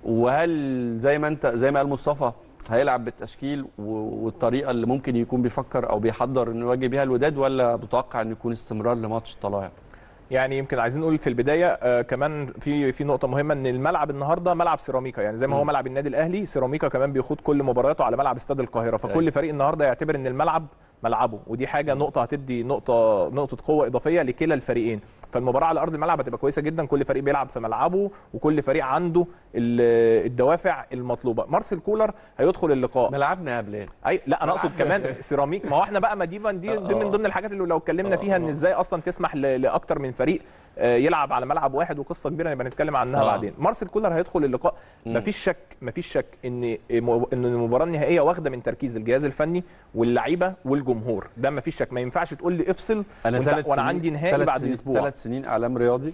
وهل زي ما انت زي ما قال مصطفى هيلعب بالتشكيل و- والطريقه اللي ممكن يكون بيفكر او بيحضر انه يواجه بيها الوداد ولا متوقع انه يكون استمرار لماتش طلائع يعني يمكن عايزين نقول في البدايه آه كمان في في نقطه مهمه ان الملعب النهارده ملعب سيراميكا يعني زي ما هو مم. ملعب النادي الاهلي سيراميكا كمان بيخوض كل مبارياته على ملعب استاد القاهره فكل أيوة. فريق النهارده يعتبر ان الملعب ملعبه ودي حاجه نقطه هتدي نقطه نقطه قوه اضافيه لكلا الفريقين فالمباراه على ارض الملعب هتبقى كويسه جدا كل فريق بيلعب في ملعبه وكل فريق عنده ال- الدوافع المطلوبه مارسيل كولر هيدخل اللقاء ملعبنا يا بلال اي لا انا اقصد كمان سيراميك ما هو احنا بقى ما دي دي, دي من ضمن الحاجات اللي لو اتكلمنا فيها ان ازاي اصلا تسمح ل- لاكتر من فريق آه، يلعب على ملعب واحد وقصه كبيره نبقى نتكلم عنها آه. بعدين مارسيل كولر هيدخل اللقاء مم. مفيش شك مفيش شك ان ان المباراه النهائيه واخده من تركيز الجهاز الفني واللعيبه والجمهور ده مفيش شك ما ينفعش تقول لي افصل انا وأنت- ثلاث وانا عندي نهائي بعد اسبوع ثلاث سنين اعلام رياضي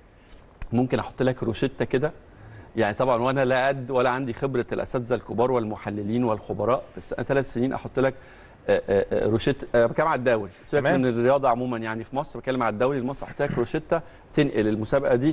ممكن احط لك روشته كده يعني طبعا وانا لا قد ولا عندي خبره الاساتذه الكبار والمحللين والخبراء بس انا ثلاث سنين احط لك آه، آه، آه، روشته آه، بتكلم على الدوري سيبك تمام. من الرياضه عموما يعني في مصر بتكلم على الدوري المصري احط لك روشته تنقل المسابقه دي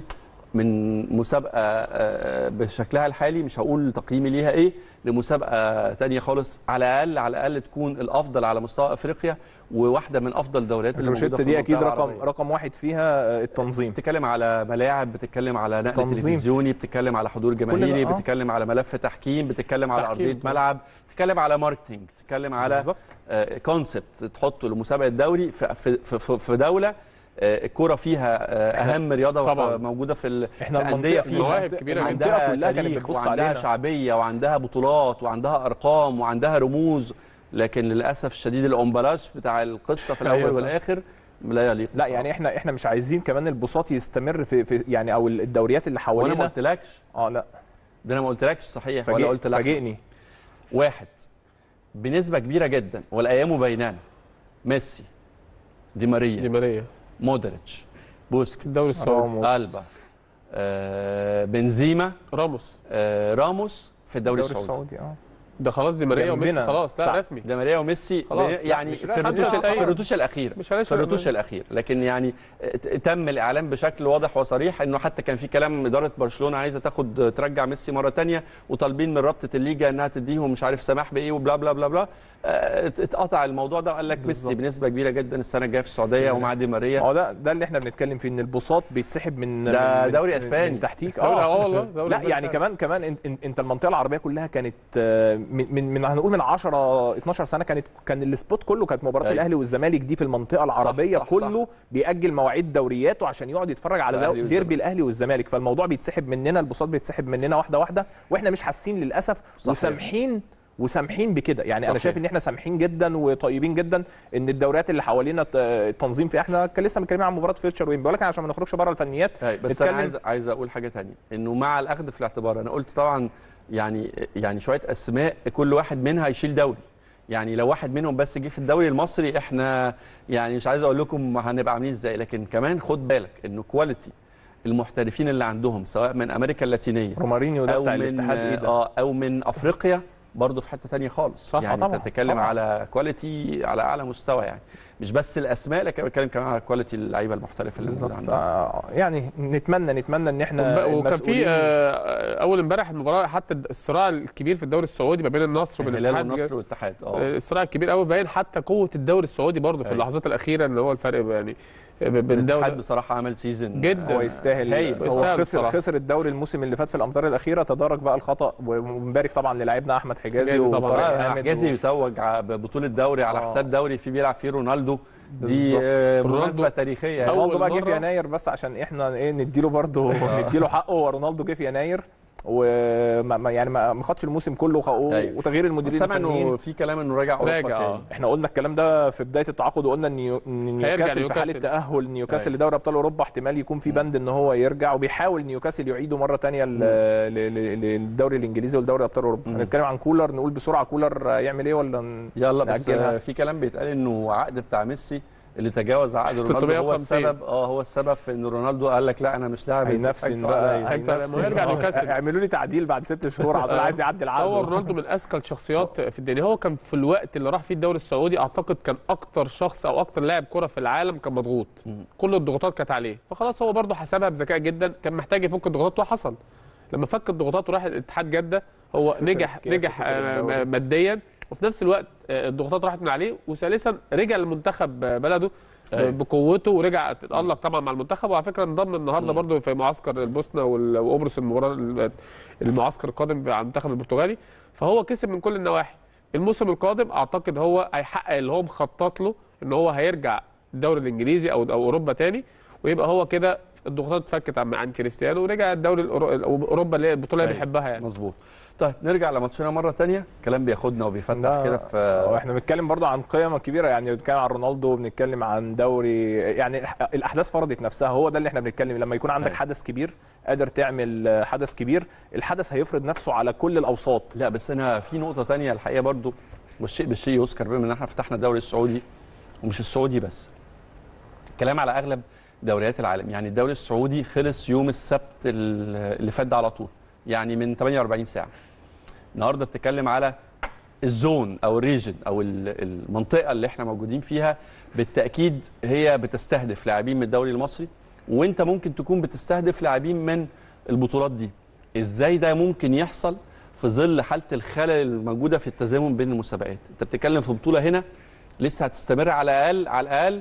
من مسابقه آه، بشكلها الحالي مش هقول تقييمي ليها ايه لمسابقه تانية خالص على الاقل على الاقل تكون الافضل على مستوى افريقيا وواحده من افضل الدوريات اللي موجوده الروشته في دي اكيد المنطقة رقم العربية. رقم واحد فيها آه، التنظيم بتتكلم على ملاعب بتتكلم على نقل تنظيم. تلفزيوني بتتكلم على حضور جماهيري ده، آه. بتتكلم على ملف تحكيم بتتكلم على تحكيم. ارضيه ملعب بتتكلم على ماركتينج بتتكلم على بالظبط كونسبت تحطه لمسابقه الدوري في في في, في دوله آه، الكوره فيها آه، اهم رياضه طبعاً. ف- موجوده في ال- احنا في انديه المنطقة- فيها مواهب كبيرة جداً. المنطقة عندها كلها كانت تاريخ بتبص وعندها علينا. شعبيه وعندها بطولات وعندها ارقام وعندها رموز لكن للاسف الشديد الامبلاج بتاع القصه في أيوة الاول صح. والاخر لا يليق لا يعني احنا احنا مش عايزين كمان البساط يستمر في, في يعني او الدوريات اللي وانا ما حوالينا قلتلكش اه لا ده انا ما قلتلكش صحيح ولا فاجئ- قلت لا فاجئني واحد بنسبه كبيره جدا والايام بينانا ميسي دي ماريا دي ماريا مودريتش بوسكيتس الدوري السعودي راموس. البا آه بنزيما راموس آه راموس في الدوري, الدوري السعودي السعودي اه ده خلاص دي ماريا وميسي جنبنا. خلاص لا صح. رسمي ده ماريا وميسي خلاص، لا، يعني مش في رسمي. الرتوش 95. في الرتوش الاخيره مش هلاش في الرتوش الاخير لكن يعني ت- تم الاعلان بشكل واضح وصريح انه حتى كان في كلام اداره برشلونه عايزه تاخد ترجع ميسي مره تانية وطالبين من رابطه الليجا انها تديهم مش عارف سماح بايه وبلا بلا بلا بلا آه، ات- اتقطع الموضوع ده وقال لك ميسي بالظبط. بنسبه كبيره جدا السنه الجايه في السعوديه ومع دي ماريا هو ده ده اللي احنا بنتكلم فيه ان البساط بيتسحب من ده من- دوري من- أسباني. من تحتيك دوري اه اه والله دوري لا أسباني يعني فعلا. كمان كمان انت, انت- انت المنطقه العربيه كلها كانت آه، من من, من هنقول من 10 12 سنه كانت كان السبوت كله كانت مباراه أيوة. الاهلي والزمالك دي في المنطقه العربيه صح، كله صح. بيأجل مواعيد دورياته عشان يقعد يتفرج على الأهلي دو- والزمالك. ديربي الاهلي والزمالك فالموضوع بيتسحب مننا البساط بيتسحب مننا واحده واحده واحنا مش حاسين للاسف صحيح. وسامحين وسامحين بكده يعني انا صحيح. شايف ان احنا سامحين جدا وطيبين جدا ان الدوريات اللي حوالينا ت- التنظيم في احنا كان لسه متكلمين عن مباراه فيوتشر وين ولكن عشان ما نخرجش بره الفنيات أي، بس انا نتكلم- عايز عايز اقول حاجه تانية انه مع الاخذ في الاعتبار انا قلت طبعا يعني يعني شويه اسماء كل واحد منها يشيل دوري يعني لو واحد منهم بس جه في الدوري المصري احنا يعني مش عايز اقول لكم هنبقى عاملين ازاي لكن كمان خد بالك انه كواليتي المحترفين اللي عندهم سواء من امريكا اللاتينيه رومارينيو ده او بتاع من الاتحاد ايه ده اه او من افريقيا برضه في حته تانية خالص صح، يعني طبعاً، انت بتتكلم طبعاً. على كواليتي على اعلى مستوى يعني مش بس الاسماء لكن بتكلم كمان على كواليتي اللعيبه المحترفه اللي موجوده بالظبط عندنا آه، يعني نتمنى نتمنى ان احنا وب- وكان في المسؤولين- آه، اول امبارح المباراه حتى الصراع الكبير في الدوري السعودي ما بين النصر وبين الهلال الاتحاد والنصر والاتحاد اه آه، الصراع الكبير قوي باين حتى قوه الدوري السعودي برضه في أيوة. اللحظات الاخيره اللي هو الفرق يعني بين الاتحاد الدوري بصراحه عمل سيزون جدا. هو يستاهل هايل. هو يستاهل خسر بصراحة. خسر الدوري الموسم اللي فات في الامتار الاخيره تدارك بقى الخطا ومبارك طبعا للاعبنا احمد حجازي حجازي طبعاً. وطارق آه، حامد حجازي و- يتوج ع- ببطوله دوري على آه. حساب دوري في بيلعب فيه رونالدو دي بالظبط. آه، رونالدو مناسبه تاريخيه يعني. أول رونالدو بقى جه في مرة- يناير بس عشان احنا ايه نديله برضه نديله حقه ورونالدو جه في يناير وما ما- يعني ما ما خدش الموسم كله وخ- أيوة. وتغيير المديرين سامع الفنيين انه في كلام انه راجع اوروبا راجع، آه. تاني احنا قلنا الكلام ده في بدايه التعاقد وقلنا ان نيو- إن هيرجع نيوكاسل في حاله نيوكاسل. تاهل نيوكاسل أيوة. لدوري ابطال اوروبا احتمال يكون في بند ان هو يرجع وبيحاول نيوكاسل يعيده مره ثانيه للدوري الانجليزي ولدوري ابطال اوروبا مم. هنتكلم عن كولر نقول بسرعه كولر يعمل ايه ولا ن- يلا بس نأجلها. آه، في كلام بيتقال انه عقد بتاع ميسي اللي تجاوز عقد رونالدو هو 350. السبب اه هو السبب في ان رونالدو قال لك لا انا مش لاعب هينفسن انتوا بقى عليا. هيكتر- هينفسن. ما هو يرجع آه، نيوكاسل. اعملوا لي تعديل بعد ست شهور على طول عايز يعدل هو عقده رونالدو من اذكى الشخصيات في الدنيا هو كان في الوقت اللي راح فيه الدوري السعودي اعتقد كان اكتر شخص او اكتر لاعب كره في العالم كان مضغوط مم. كل الضغوطات كانت عليه فخلاص هو برضه حسبها بذكاء جدا كان محتاج يفك الضغوطات وحصل لما فك الضغوطات وراح الاتحاد جده هو خسر نجح الكاس نجح وخسر آه، الدوري. ماديا وفي نفس الوقت آه، الضغوطات راحت من عليه وثالثا رجع للمنتخب آه، بلده أيوة. بقوته ورجع تتالق طبعا مع المنتخب وعلى فكره انضم النهارده مم. برضه في معسكر البوسنه وال- وقبرص المباراه المعسكر القادم على المنتخب البرتغالي فهو كسب من كل النواحي الموسم القادم اعتقد هو هيحقق اللي هو مخطط له ان هو هيرجع الدوري الانجليزي او او اوروبا تاني ويبقى هو كده الضغوطات اتفكت عن عن كريستيانو ورجع الدوري الأورو- اوروبا اللي هي البطوله اللي أيوة. بيحبها يعني مظبوط طيب نرجع لماتشنا مره تانية كلام بياخدنا وبيفتح ده- كده في آه، احنا بنتكلم برضه عن قيم كبيره يعني بنتكلم عن رونالدو بنتكلم عن دوري يعني الأح- الاحداث فرضت نفسها هو ده اللي احنا بنتكلم لما يكون عندك أيوة. حدث كبير قادر تعمل آه، حدث كبير الحدث هيفرض نفسه على كل الاوساط لا بس انا في نقطه تانية الحقيقه برضو والشيء بالشيء يذكر بما ان احنا فتحنا الدوري السعودي ومش السعودي بس كلام على اغلب دوريات العالم يعني الدوري السعودي خلص يوم السبت ال- اللي فات ده على طول يعني من 48 ساعه النهارده بتتكلم على الزون او الريجن او ال- المنطقه اللي احنا موجودين فيها بالتاكيد هي بتستهدف لاعبين من الدوري المصري وانت ممكن تكون بتستهدف لاعبين من البطولات دي ازاي ده ممكن يحصل في ظل حاله الخلل الموجوده في التزامن بين المسابقات انت بتتكلم في بطوله هنا لسه هتستمر على الاقل على الاقل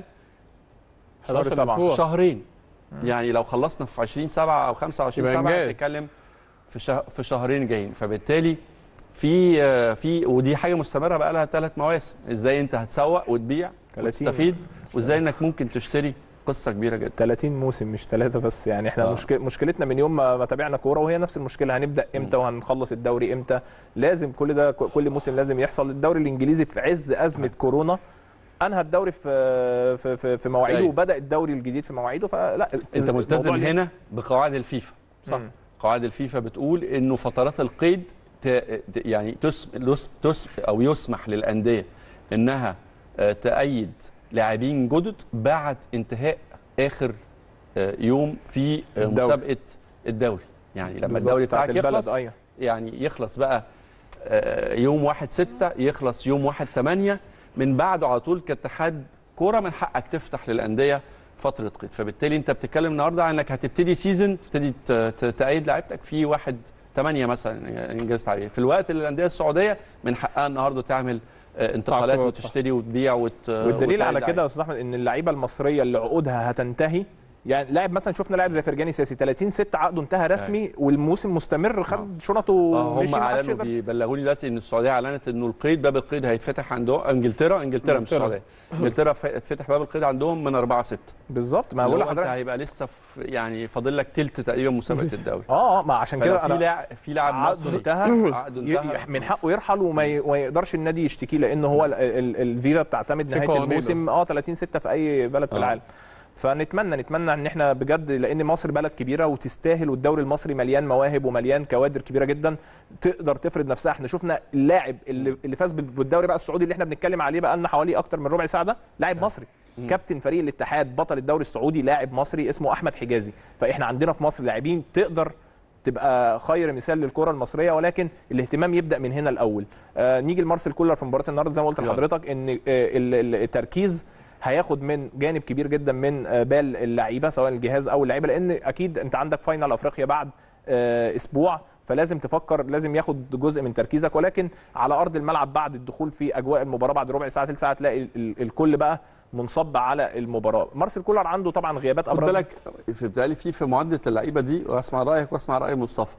11 سبعة. اسبوع شهرين يعني لو خلصنا في 20 7 او 25 يبقى 7 إنجاز. بتتكلم في شه... في شهرين جايين فبالتالي في آه، في ودي حاجه مستمره بقى لها ثلاث مواسم ازاي انت هتسوق وتبيع 30 وتستفيد وازاي انك ممكن تشتري قصه كبيره جدا 30 موسم مش ثلاثة بس يعني احنا آه. مشكل مشكلتنا من يوم ما ما تابعنا كورة وهي نفس المشكلة هنبدأ امتى وهنخلص الدوري امتى لازم كل ده كل موسم لازم يحصل الدوري الانجليزي في عز أزمة كورونا انهى الدوري في في في, في مواعيده أيوة. وبدأ الدوري الجديد في مواعيده فلا انت ملتزم الموضوع ليه- هنا بقواعد الفيفا صح قواعد الفيفا بتقول انه فترات القيد ت... ت- يعني تس... تس... تس... او يسمح للانديه انها آه، تأيد لاعبين جدد بعد انتهاء اخر آه، يوم في آه، الدوري. مسابقه الدوري يعني لما بالظبط، الدوري بتاعت بتاعك البلد، يخلص أيوة. يعني يخلص بقى آه، يوم 1 6 يخلص يوم 1 8 من بعده على طول كاتحاد كوره من حقك تفتح للانديه فتره قيد فبالتالي انت بتتكلم النهارده عن انك هتبتدي سيزون تبتدي ت- ت- تأيد لعيبتك في 1 8 مثلا انجاز عليه في الوقت اللي الانديه السعوديه من حقها النهارده تعمل آه، انتقالات تعاقدات، صح. وتشتري وتبيع وت... والدليل على وتأيد كده يا استاذ احمد ان اللعيبه المصريه اللي عقودها هتنتهي يعني لاعب مثلا شفنا لاعب زي فرجاني ساسي 30 6 عقده انتهى رسمي والموسم مستمر خد شنطه اه ومشي هم ما حدش اعلنوا يقدر- بيبلغوني دلوقتي ان السعوديه اعلنت انه القيد باب القيد هيتفتح عندهم انجلترا انجلترا مش إنجلترا. السعوديه انجلترا ف- اتفتح باب القيد عندهم من 4 6 بالظبط ما ما بقول بقول انت لحضرتك هيبقى لسه في يعني فاضل لك تلت تقريبا مسابقه الدوري اه اه ما عشان فلو كده في انا لاعب في لاعب عقده مصري انتهى عقده ي- انتهى ي- من حقه يرحل وما ي- وما يقدرش النادي يشتكيه لان هو ال- ال- الفيفا بتعتمد في نهايه قوانينه. الموسم اه 30 6 في اي بلد في آه. العالم فنتمنى نتمنى ان احنا بجد لان مصر بلد كبيره وتستاهل والدوري المصري مليان مواهب ومليان كوادر كبيره جدا تقدر تفرض نفسها احنا شفنا اللاعب اللي اللي فاز بالدوري بقى السعودي اللي احنا بنتكلم عليه بقى لنا حوالي اكتر من ربع ساعه ده لاعب مصري كابتن فريق الاتحاد بطل الدوري السعودي لاعب مصري اسمه احمد حجازي فاحنا عندنا في مصر لاعبين تقدر تبقى خير مثال للكره المصريه ولكن الاهتمام يبدا من هنا الاول آه نيجي لمارسيل كولر في مباراه النهارده زي ما قلت يلا. لحضرتك ان آه ال- ال- التركيز هياخد من جانب كبير جدا من آه، بال اللعيبه سواء الجهاز او اللعيبه لان اكيد انت عندك فاينل افريقيا بعد آه، اسبوع فلازم تفكر لازم ياخد جزء من تركيزك ولكن على ارض الملعب بعد الدخول في اجواء المباراه بعد ربع ساعه ثلث ساعه تلاقي ال- ال- الكل بقى منصب على المباراه مارسيل كولر عنده طبعا غيابات خد ابرز بالك في بالتالي في في معادله اللعيبه دي واسمع رايك واسمع راي مصطفى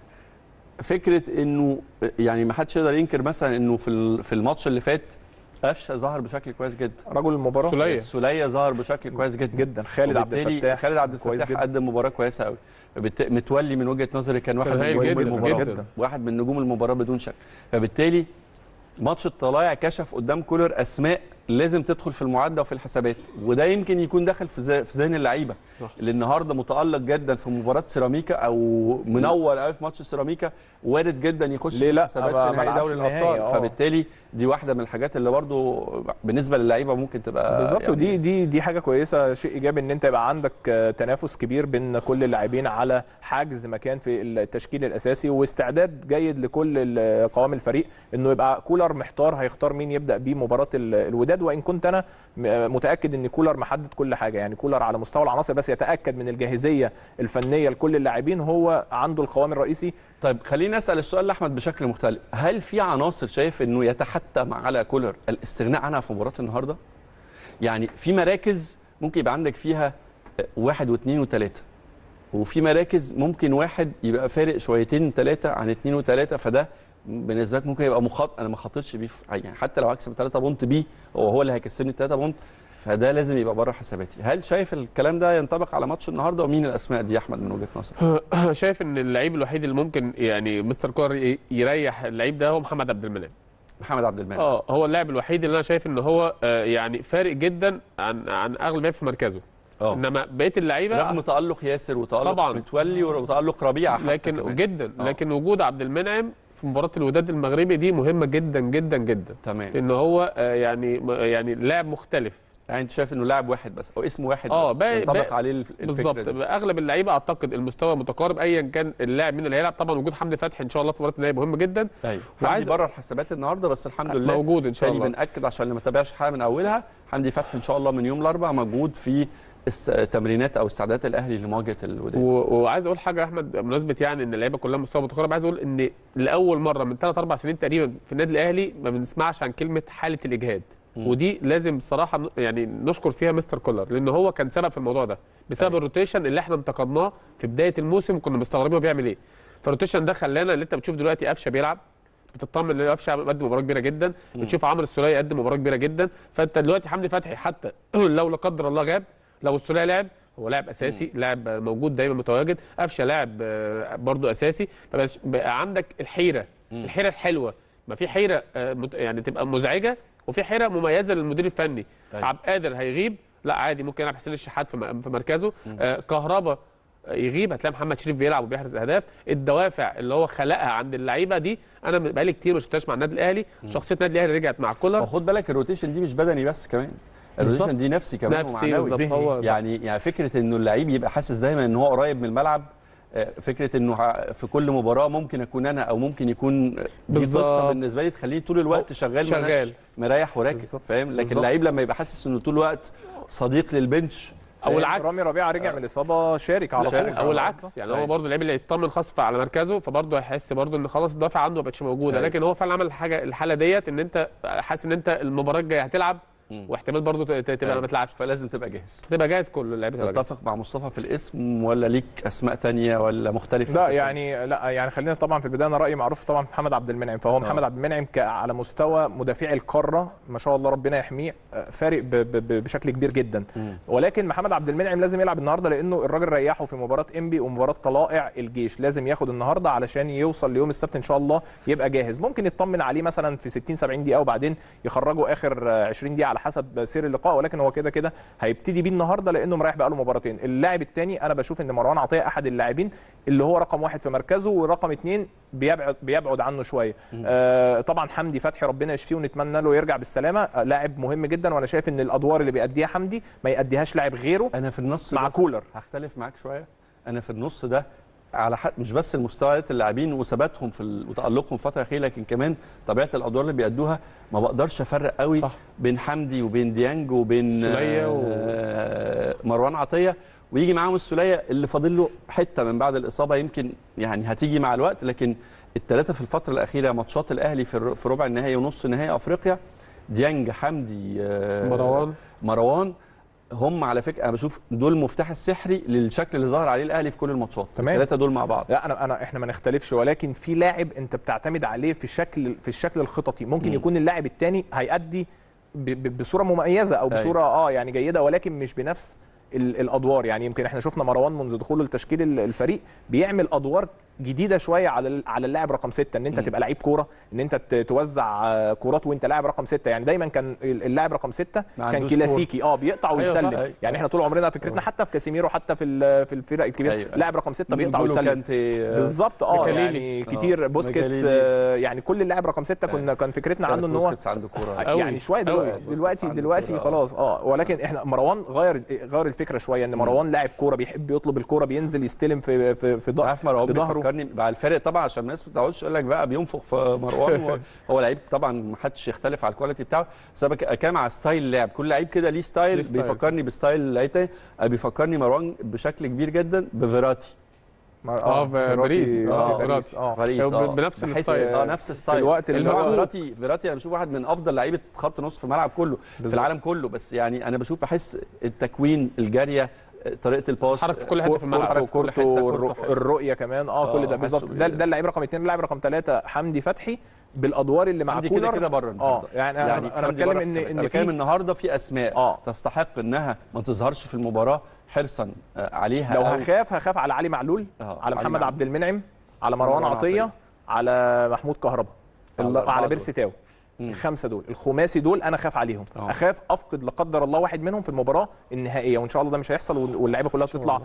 فكره انه يعني ما حدش يقدر ينكر مثلا انه في ال- في الماتش اللي فات قفشه ظهر بشكل كويس جدا رجل المباراه سلية. السوليه ظهر بشكل كويس جدا جدا خالد عبد وبالتالي الفتاح خالد عبد كويس الفتاح جدا. قدم مباراه كويسه قوي فبالت- متولي من وجهه نظري كان واحد كان من هايل نجوم جدا المباراه جدا. واحد من نجوم المباراه بدون شك فبالتالي ماتش الطلايع كشف قدام كولر اسماء لازم تدخل في المعادله وفي الحسابات وده يمكن يكون داخل في ذ- في ذهن اللعيبه صح. اللي النهارده متالق جدا في مباراه سيراميكا او منور قوي في ماتش سيراميكا وارد جدا يخش ليه في لا؟ الحسابات ما- في ما نهائي لعبش دوري النهائي، الابطال آه. فبالتالي دي واحده من الحاجات اللي برضو بالنسبه للعيبه ممكن تبقى بالظبط يعني ودي دي دي حاجه كويسه شيء ايجابي ان انت يبقى عندك آه، تنافس كبير بين كل اللاعبين على حجز مكان في التشكيل الاساسي واستعداد جيد لكل ال- قوام الفريق انه يبقى كولر محتار هيختار مين يبدا بيه مباراه ال- الوداد وان كنت انا م- آه، متاكد ان كولر محدد كل حاجه يعني كولر على مستوى العناصر بس يتاكد من الجاهزيه الفنيه لكل اللاعبين هو عنده القوام الرئيسي طيب خليني اسال السؤال لاحمد بشكل مختلف هل في عناصر شايف انه يتحتم على كولر الاستغناء عنها في مباراه النهارده يعني في مراكز ممكن يبقى عندك فيها واحد واثنين وثلاثه وفي مراكز ممكن واحد يبقى فارق شويتين ثلاثه عن اثنين وثلاثه فده بالنسبه لك ممكن يبقى مخاط انا ما خاطرش بيه في- يعني حتى لو هكسب 3 بونت بيه هو هو اللي هيكسبني 3 بونت فده لازم يبقى بره حساباتي هل شايف الكلام ده ينطبق على ماتش النهارده ومين الاسماء دي يا احمد من وجهه نظرك شايف ان اللعيب الوحيد اللي ممكن يعني مستر كولر ي- يريح اللعيب ده هو محمد عبد المنعم محمد عبد المنعم اه هو اللاعب الوحيد اللي انا شايف ان هو آه، يعني فارق جدا عن عن اغلب لعيب في مركزه اه انما بقيه اللعيبه رغم تألق ياسر وتألق طبعاً. متولي وتألق ربيعة حتى لكن كمان. جدا آه. لكن وجود عبد المنعم في مباراه الوداد المغربي دي مهمه جدا جدا جدا تمام لان هو آه، يعني يعني لاعب مختلف يعني انت شايف انه لاعب واحد بس او اسم واحد آه، بس باقي- ينطبق باقي- عليه الف- الفكرة بالظبط دي. اغلب اللعيبه اعتقد المستوى متقارب ايا كان اللاعب مين اللي هيلعب طبعا وجود حمدي فتحي ان شاء الله في مباراه النهائي مهم جدا ايوه وعايز- حمدي بره الحسابات النهارده بس الحمد لله موجود ان شاء تاني الله بنأكد عشان اللي ما تابعش حاجه من اولها حمدي فتحي ان شاء الله من يوم الاربعاء موجود في الس- تمرينات او استعدادات الاهلي لمواجهه الوداد و- وعايز اقول حاجه يا احمد بمناسبه يعني ان اللعيبه كلها مستوى متقارب عايز اقول ان لاول مره من ثلاث اربع سنين تقريبا في النادي الاهلي ما بنسمعش عن كلمه حاله الاجهاد مم. ودي لازم بصراحه ن- يعني نشكر فيها مستر كولر لان هو كان سبب في الموضوع ده بسبب أيوة. الروتيشن اللي احنا انتقدناه في بدايه الموسم كنا مستغربين هو بيعمل ايه فالروتيشن ده خلانا اللي انت بتشوف دلوقتي قفشه بيلعب بتطمن ان قفشه قدم مباراه كبيره جدا بتشوف عمرو السوليه قدم مباراه كبيره جدا فانت دلوقتي حمدي فتحي حتى لو لا قدر الله غاب لو السوليه لعب هو لاعب اساسي لاعب موجود دايما متواجد قفشه لاعب آه، برضو اساسي فبقى بقى عندك الحيره الحيره الحلوه ما في حيره آه، مت- يعني تبقى مزعجه وفي حيره مميزه للمدير الفني أيوة. عبد القادر هيغيب لا عادي ممكن يلعب حسين الشحات في م- في مركزه آه، كهربا يغيب هتلاقي محمد شريف بيلعب وبيحرز اهداف الدوافع اللي هو خلقها عند اللعيبه دي انا بقالي كتير ما شفتهاش مع النادي الاهلي شخصيه النادي الاهلي رجعت مع كولر وخد بالك الروتيشن دي مش بدني بس كمان بالظبط. الروتيشن دي نفسي كمان نفسي ومعنوي بالظبط ذهني. هو صح. يعني يعني فكره انه اللعيب يبقى حاسس دايما ان هو قريب من الملعب آه، فكره انه ع- في كل مباراه ممكن اكون انا او ممكن يكون دي بالظبط. قصه بالنسبه لي تخليه طول الوقت شغال شغال. ملهاش مريح وراكب بالظبط. فاهم لكن بالظبط. اللعيب لما يبقى حاسس انه طول الوقت صديق للبنش او فاهم؟ العكس رامي ربيعه رجع من الاصابه شارك على شارك. طول او العكس يعني هو أيوة. برضه اللعيب اللي يطمن خاص على مركزه فبرضه هيحس برضه ان خلاص الدافع عنده ما بقتش موجوده أيوة. لكن هو فعلا عمل حاجه الحاله ديت ان انت حاسس ان انت المباراه الجايه هتلعب مم. واحتمال برضه ت- ت- تبقى أيوة. ما تلعبش فلازم تبقى جاهز تبقى جاهز كل اللعيبه تبقى جاهزه تتفق مع مصطفى في الاسم ولا ليك اسماء تانية ولا مختلفه لا أساساً؟ يعني لا يعني خلينا طبعا في البدايه انا رايي معروف طبعا محمد عبد المنعم فهو محمد عبد المنعم ك- على مستوى مدافعي القاره ما شاء الله ربنا يحميه آه، فارق ب- ب- ب- بشكل كبير جدا مم. ولكن محمد عبد المنعم لازم يلعب النهارده لانه الراجل ريحه في مباراه انبي ومباراه طلائع الجيش لازم ياخد النهارده علشان يوصل ليوم السبت ان شاء الله يبقى جاهز ممكن يطمن عليه مثلا في 60 70 دقيقه وبعدين يخرجوا اخر آه، 20 دقيقه على على حسب سير اللقاء ولكن هو كده كده هيبتدي بيه النهارده لانه مريح بقاله مباراتين اللاعب الثاني انا بشوف ان مروان عطيه احد اللاعبين اللي هو رقم واحد في مركزه ورقم اثنين بيبعد بيبعد عنه شويه آه طبعا حمدي فتحي ربنا يشفيه ونتمنى له يرجع بالسلامه آه لاعب مهم جدا وانا شايف ان الادوار اللي بيأديها حمدي ما يأديهاش لاعب غيره انا في النص مع بس كولر. هختلف معاك شويه انا في النص ده على حد مش بس المستويات اللاعبين وثباتهم في ال- وتالقهم في الفتره الاخيره لكن كمان طبيعه الادوار اللي بيأدوها ما بقدرش افرق قوي صح. بين حمدي وبين ديانج وبين السولية و- آه، مروان عطيه ويجي معاهم السوليه اللي فاضل له حته من بعد الاصابه يمكن يعني هتيجي مع الوقت لكن الثلاثه في الفتره الاخيره ماتشات الاهلي في الر- في ربع النهائي ونص نهائي افريقيا ديانج حمدي آه، مروان مروان هم على فكره انا بشوف دول المفتاح السحري للشكل اللي ظهر عليه الاهلي في كل الماتشات تمام. الثلاثه دول مع بعض لا انا انا احنا ما نختلفش ولكن في لاعب انت بتعتمد عليه في شكل في الشكل الخططي ممكن مم. يكون اللاعب الثاني هيأدي ب- ب- بصوره مميزه او أيوة. بصوره اه يعني جيده ولكن مش بنفس ال- الادوار يعني يمكن احنا شفنا مروان منذ دخوله لتشكيل ال- الفريق بيعمل ادوار جديده شويه على ال- على اللاعب رقم ستة ان انت مم. تبقى لعيب كوره ان انت ت- توزع آه، كورات وانت لاعب رقم ستة يعني دايما كان ال- اللاعب رقم ستة ما كان عندوش كلاسيكي اه بيقطع أيوة صح. ويسلم أيوة. يعني احنا طول عمرنا فكرتنا حتى في كاسيميرو حتى في ال- في الفرق الكبيره أيوة. لاعب رقم ستة بيقطع نقوله ويسلم كانتي، آه، بالظبط اه ميكاليلي. يعني آه، كتير بوسكيتس ميكاليلي. آه، يعني كل اللاعب رقم ستة كنا كان فكرتنا عنه ان هو بوسكيتس عنده كوره أوي. يعني شويه أوي. دلوقتي دلوقتي, عنده دلوقتي كورة. خلاص اه ولكن احنا مروان غير غير الفكره شويه ان مروان لاعب كوره بيحب يطلب الكوره بينزل يستلم في في في ض- عارف مروان بظهره. بيفكرني مع الفرق طبعا عشان الناس ما تقعدش تقول لك بقى بينفخ في مروان هو- هو لعيب طبعا ما حدش يختلف على الكواليتي بتاعه بس انا بك- بتكلم على ستايل اللعب كل لعيب كده ليه ستايل ليه ستايل، بيفكرني بستايل لعيب تاني أنا بيفكرني مروان بشكل كبير جدا بفيراتي ما- آه، في فيراتي- باريس. في آه، باريس اه باريس هو آه. بنفس بحس- الستايل. اه نفس الستايل الوقت اللي اللي هو هو- فيراتي فيراتي انا بشوف واحد من افضل لعيبه خط نص في الملعب كله في بالظبط. العالم كله بس يعني انا بشوف بحس التكوين الجاريه طريقه الباس بيتحرك في كل حته في الملعب حركة في كل حتة، كورته كورته والر- الرؤيه كمان اه آه، كل ده حاسه بالظبط ده بي- ده اللاعب رقم اثنين اللاعب رقم ثلاثه حمدي فتحي بالادوار اللي مع عندي كده كولر كده بره اه النهارده يعني انا يعني انا حمدي بتكلم بره ان في السباق. ان انا بتكلم في النهارده في اسماء آه. تستحق انها ما تظهرش في المباراه حرصا آه، عليها لو أو هخاف هخاف على علي معلول آه، على علي محمد معلول. عبد المنعم على مروان مروان عطيه عطية. على محمود كهربا على ال- الأربعة على دول. بيرسي تاو مم. الخمسه دول الخماسي دول انا خاف عليهم آه. اخاف افقد لا قدر الله واحد منهم في المباراه النهائيه وان شاء الله ده مش هيحصل وال- واللعيبه كلها تطلع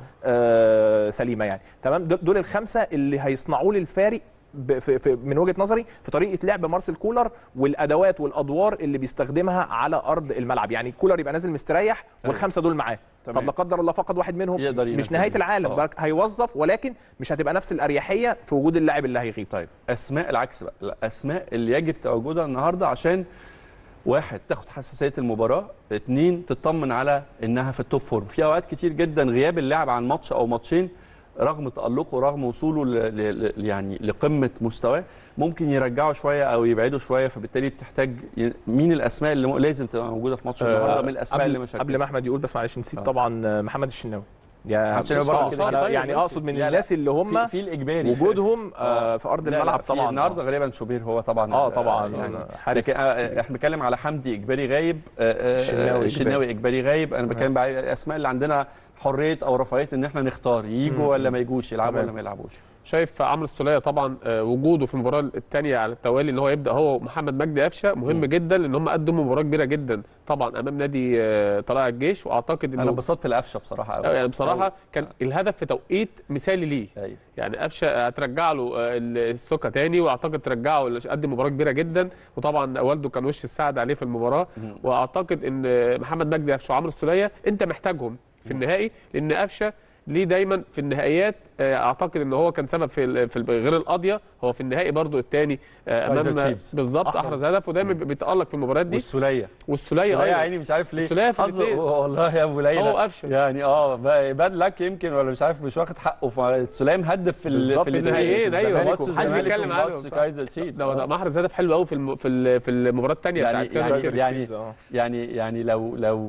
آه سليمه يعني تمام دول دول الخمسه اللي هيصنعوا لي الفارق ب- في في من وجهه نظري في طريقه لعب مارسيل كولر والادوات والادوار اللي بيستخدمها على ارض الملعب يعني كولر يبقى نازل مستريح والخمسه دول معاه تمام. طب لا قدر الله فقد واحد منهم يقدر مش ينزل. نهايه العالم آه. بقى هيوظف ولكن مش هتبقى نفس الاريحيه في وجود اللاعب اللي هيغيب طيب اسماء العكس بقى الاسماء اللي يجب تواجدها النهارده عشان واحد تاخد حساسيه المباراه اثنين تطمن على انها في التوب فورم في اوقات كتير جدا غياب اللاعب عن ماتش او ماتشين رغم تالقه رغم وصوله ل... ل... ل- يعني لقمه مستواه ممكن يرجعه شويه او يبعده شويه فبالتالي بتحتاج ي... مين الاسماء اللي م... لازم تبقى موجوده في ماتش آه، النهارده من الاسماء اللي قبل, مش قبل ما احمد يقول بس معلش نسيت آه. طبعا محمد الشناوي يا عشان بص- برضه آه، كده أنا طيب، يعني ماشي. اقصد من لا، لا. الناس اللي هم في, في الاجباري وجودهم آه، في ارض لا، لا، الملعب في طبعا النهارده غالبا شوبير هو طبعا اه ال- طبعا يعني حارس لكن آه، احنا بنتكلم على حمدي اجباري غايب آه، آه، الشناوي الشناوي اجباري غايب انا بتكلم بقى على الاسماء اللي عندنا حريه او رفاهيه ان احنا نختار يجوا مم. ولا ما يجوش يلعبوا تمام. ولا ما يلعبوش شايف عمرو السوليه طبعا آه، وجوده في المباراه الثانيه على التوالي ان هو يبدا هو ومحمد مجدي قفشه مهم مم. جدا لان هم قدموا مباراه كبيره جدا طبعا امام نادي آه، طلائع الجيش واعتقد انا انه انبسطت لقفشه بصراحه قوي يعني بصراحه كان الهدف في توقيت مثالي ليه ايوه يعني قفشه هترجع له آه، السكه تاني واعتقد ترجعه قدم مباراه كبيره جدا وطبعا والده كان وش السعد عليه في المباراه مم. واعتقد ان محمد مجدي قفشه وعمرو السوليه انت محتاجهم في النهائي لان قفشه ليه دايما في النهائيات آه، اعتقد ان هو كان سبب في ال- في ال- غير القاضيه هو في النهائي برضو الثاني كايزر امام تشيفز. بالظبط أحرز. احرز هدف ودايما بيتالق في المباريات دي والسوليه والسوليه السوليه يا ايوه عيني مش عارف ليه السولية في حظه- الاتنين. والله يا ابو ليلى هو وقفشه. يعني اه باد لك يمكن ولا مش عارف مش واخد حقه فالسوليه مهدف في ال- بالظبط. في في النهائيين، أيوة. الزمالك محدش والزمالك بيتكلم عنه وماتش بصراحة. كايزر تشيفز ده ده آه. محرز هدف حلو قوي في الم... في ال- في المباراه الثانيه يعني- بتاعت كايزر يعني- تشيفز. يعني- آه. يعني يعني لو لو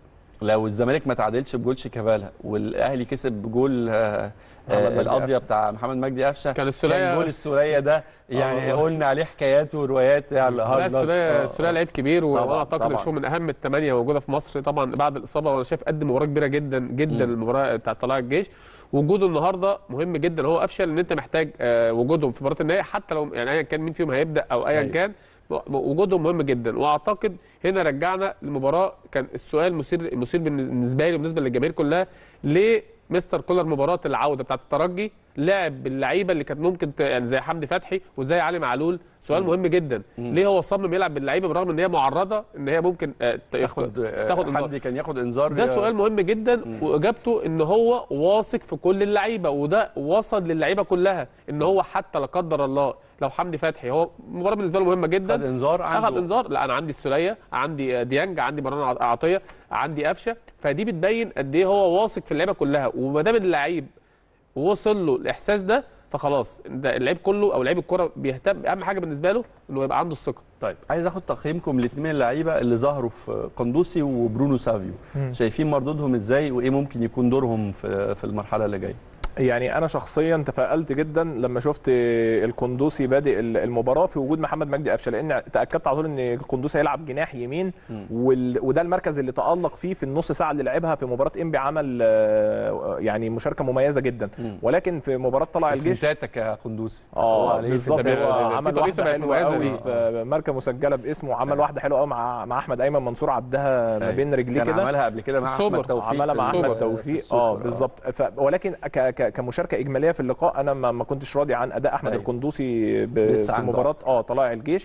لو الزمالك ما تعادلش بجول شيكابالا والاهلي كسب بجول آه، محمد آه، مجدي القضيه قفشة. بتاع محمد مجدي قفشه كان السولية- كان جول السوليه ده يعني والله. قلنا عليه حكايات وروايات يعني لا هارد لك. السوليه آه، السوليه لعيب كبير طبعاً، وانا اعتقد طبعاً. مش هو من اهم الثمانيه موجوده في مصر طبعا بعد الاصابه وانا شايف قدم مباراه كبيره جدا جدا مم. المباراه بتاعت طلائع الجيش وجوده النهارده مهم جدا هو افشل ان انت محتاج آه، وجودهم في مباراه النهائي حتى لو يعني ايا كان مين فيهم هيبدا او ايا أيوة. كان وجودهم مهم جدا واعتقد هنا رجعنا لمباراه كان السؤال مثير مثير بالنسبه لي وبالنسبه للجماهير كلها ليه مستر كولر مباراه العوده بتاعت الترجي لعب باللعيبه اللي كانت ممكن ت... يعني زي حمدي فتحي وزي علي معلول سؤال مهم جدا ليه هو صمم يلعب باللعيبه بالرغم ان هي معرضه ان هي ممكن آه، ت- تاخد تاخد انذار حد كان ياخد انذار ده سؤال مهم جدا واجابته ان هو واثق في كل اللعيبه وده وصل للعيبه كلها ان هو حتى لا قدر الله لو حمدي فتحي هو المباراه بالنسبه له مهمه جدا خد انذار اخذ عنده انذار لا انا عندي السوليه عندي ديانج عندي مروان عطيه عندي قفشه فدي بتبين قد ايه هو واثق في اللعيبه كلها وما دام اللعيب وصل له الاحساس ده فخلاص ده اللعيب كله او لعيب الكره بيهتم اهم حاجه بالنسبه له انه يبقى عنده الثقه طيب عايز اخد تقييمكم الاثنين من اللعيبه اللي ظهروا في قندوسي وبرونو سافيو شايفين مردودهم ازاي وايه ممكن يكون دورهم في في المرحله اللي جايه يعني انا شخصيا تفائلت جدا لما شفت القندوسي بادئ المباراه في وجود محمد مجدي قفشه لان تاكدت على طول ان القندوسي هيلعب جناح يمين وال... وده المركز اللي تالق فيه في النص ساعه اللي لعبها في مباراه انبي عمل آه، يعني مشاركه مميزه جدا مم. ولكن في مباراه طلع الجيش فنتاتك يا قندوسي اه عليه بالظبط ده- هو ده- ده- عمل في واحده بقت حلوه مميزة قوي دي. في ماركه مسجله باسمه وعمل واحده حلوه قوي مع مع احمد ايمن منصور عدها ما بين رجليه كان كده عملها قبل كده مع السوبر. احمد توفيق عملها في مع السوبر. احمد السوبر. توفيق في السوبر، اه بالظبط ف... ولكن ك... ك... كمشاركه اجماليه في اللقاء انا ما, ما كنتش راضي عن اداء احمد أيوة. القندوسي ب... لسه في عنده مباراه اه طلائع الجيش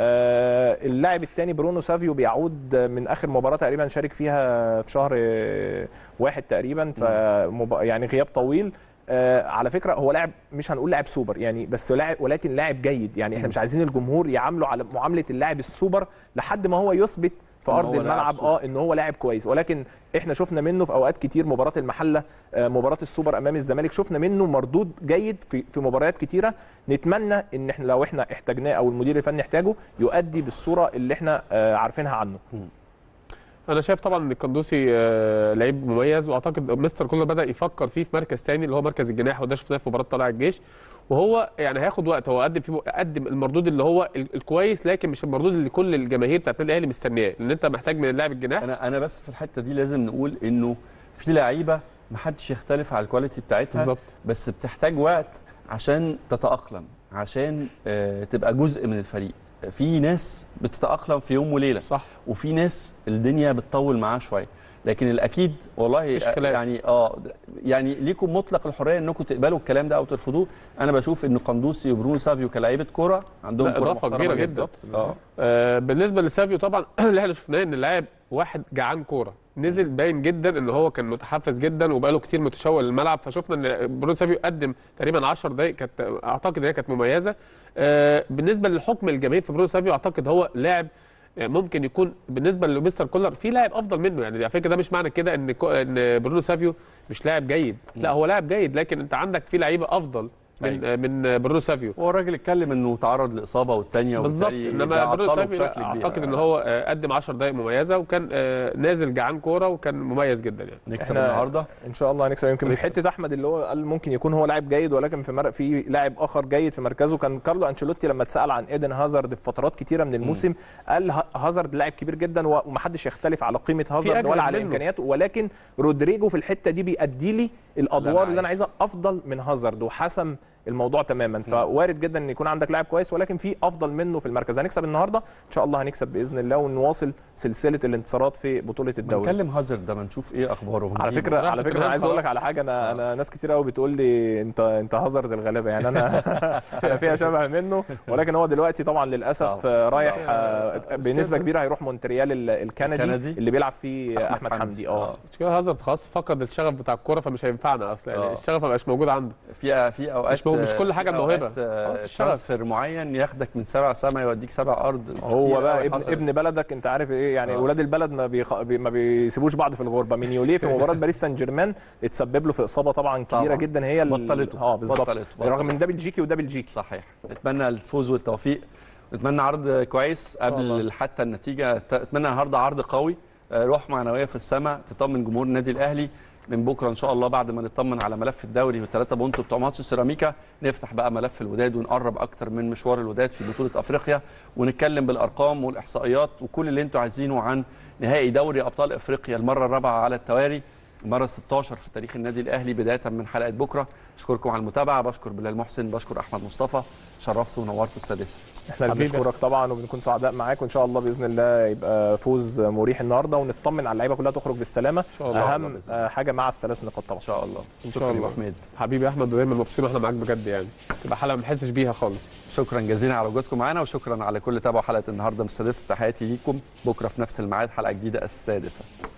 آه اللاعب الثاني برونو سافيو بيعود من اخر مباراه تقريبا شارك فيها في شهر آه، واحد تقريبا ف يعني غياب طويل آه على فكره هو لاعب مش هنقول لاعب سوبر يعني بس لاعب ولكن لاعب جيد يعني احنا مش عايزين الجمهور يعامله على معامله اللاعب السوبر لحد ما هو يثبت في إن ارض هو لاعب الملعب سوبر. اه ان هو لاعب كويس ولكن احنا شفنا منه في اوقات كتير مباراه المحله آه، مباراه السوبر امام الزمالك شفنا منه مردود جيد في في مباريات كتيره نتمنى ان احنا لو احنا احتاجناه او المدير الفني احتاجه يؤدي بالصوره اللي احنا آه، عارفينها عنه انا شايف طبعا ان القندوسي آه، لعيب مميز واعتقد مستر كولر بدا يفكر فيه في مركز تاني اللي هو مركز الجناح وده شفناه في مباراه طلائع الجيش وهو يعني هياخد وقت هو قدم فيه قدم المردود اللي هو ال- الكويس لكن مش المردود اللي كل الجماهير بتاعت النادي الاهلي مستنياه لان انت محتاج من اللاعب الجناح انا انا بس في الحته دي لازم نقول انه في لعيبه ما حدش يختلف على الكواليتي بتاعتها بالظبط بس بتحتاج وقت عشان تتاقلم عشان آه، تبقى جزء من الفريق في ناس بتتاقلم في يوم وليله صح وفي ناس الدنيا بتطول معاه شويه لكن الاكيد والله مفيش خلاف. يعني اه يعني ليكم مطلق الحريه انكم تقبلوا الكلام ده او ترفضوه انا بشوف ان قندوسي وبرونو سافيو كلاعيبه كوره عندهم لا، كرة إضافة محترمة كبيرة جدا جدا. اه آه، بالنسبه لسافيو طبعا اللي احنا شفناه ان اللاعب واحد جعان كوره نزل باين جدا ان هو كان متحفز جدا وبقاله كتير متشوق للملعب فشفنا ان برونو سافيو قدم تقريبا 10 دقائق كانت اعتقد ان هي كانت مميزه آه، بالنسبه للحكم الجماهير في برونو سافيو اعتقد هو لاعب ممكن يكون بالنسبه لمستر كولر في لاعب افضل منه يعني على فكره ده مش معنى كده ان كو- ان برونو سافيو مش لاعب جيد لا هو لاعب جيد لكن انت عندك في لعيبه افضل من من برونو سافيو هو الراجل اتكلم انه تعرض لاصابه والثانيه بالظبط انما برونو سافيو لا، اعتقد ان هو آه، قدم 10 دقائق مميزه وكان آه، نازل جعان كوره وكان مميز جدا يعني نكسب إحنا- النهارده ان شاء الله هنكسب يمكن هنكسب. حته احمد اللي هو قال ممكن يكون هو لاعب جيد ولكن في مر... في لاعب اخر جيد في مركزه كان كارلو انشيلوتي لما اتسال عن ايدن هازارد في فترات كتيره من الموسم قال ه- هازارد لاعب كبير جدا و- ومحدش يختلف على قيمه هازارد أجهز ولا على منه. امكانياته ولكن رودريجو في الحته دي بيأدي لي الادوار اللي انا عايزها افضل من هازارد وحسم الموضوع تماما فوارد جدا ان يكون عندك لاعب كويس ولكن في افضل منه في المركز هنكسب النهارده ان شاء الله هنكسب باذن الله ونواصل سلسله الانتصارات في بطوله الدوري بنتكلم هازارد ده ما نشوف ايه اخباره على ونجيبه. فكره لا، على في فكره انا الترند عايز اقول لك خلاص. على حاجه انا انا ناس كتير قوي بتقول لي انت انت هازارد الغلابه يعني انا انا فيها شبه منه ولكن هو دلوقتي طبعا للاسف طبعاً. رايح طبعاً. آه، بنسبه كبيره هيروح مونتريال ال- الكندي الكندي. اللي بيلعب فيه احمد حمدي اه مش كده هازارد خلاص فقد الشغف بتاع الكوره فمش هينفعنا اصلا يعني آه. الشغف ما بقاش موجود عنده في في اوقات مش مو- مش كل حاجة في الموهبة. أوقات، آه، خلاص الشغف. ترانسفير معين ياخدك من سبع سما يوديك سبع ارض هو كتير بقى أوي ابن حصلت. ابن بلدك انت عارف ايه يعني آه. اولاد البلد ما بيخ... بي- ما بيسيبوش بعض في الغربه مينيوليه في مباراه باريس سان جيرمان اتسبب له في اصابه طبعا كبيره طبعاً. جدا هي ال- بطلته. اه بالظبط بطلته. رغم ان ده بلجيكي وده بلجيكي صحيح نتمنى الفوز والتوفيق نتمنى عرض كويس الله. قبل حتى النتيجه ت- اتمنى النهارده عرض قوي آه، روح معنويه في السماء تطمن جمهور النادي الاهلي من بكره ان شاء الله بعد ما نطمن على ملف الدوري والثلاثه بونت بتوع ماتش سيراميكا نفتح بقى ملف الوداد ونقرب اكتر من مشوار الوداد في بطوله افريقيا ونتكلم بالارقام والاحصائيات وكل اللي انتوا عايزينه عن نهائي دوري ابطال افريقيا المره الرابعه على التوالي المره 16 في تاريخ النادي الاهلي بدايه من حلقه بكره اشكركم على المتابعه بشكر بلال محسن بشكر احمد مصطفى شرفت ونورت السادسه احنا اللي حبيبي. بنشكرك طبعا وبنكون سعداء معاك وان شاء الله باذن الله يبقى فوز مريح النهارده ونطمن على اللعيبه كلها تخرج بالسلامه شاء الله. اهم آه، حاجه مع الثلاث نقاط طبعا ان شاء الله إن شكراً شاء يا الله. أبو حميد حبيبي يا احمد ودايما مبسوطين واحنا معاك بجد يعني تبقى حلقه ما نحسش بيها خالص شكرا جزيلا على وجودكم معانا وشكرا على كل تابعوا حلقه النهارده من السادسه تحياتي ليكم بكره في نفس الميعاد حلقه جديده السادسه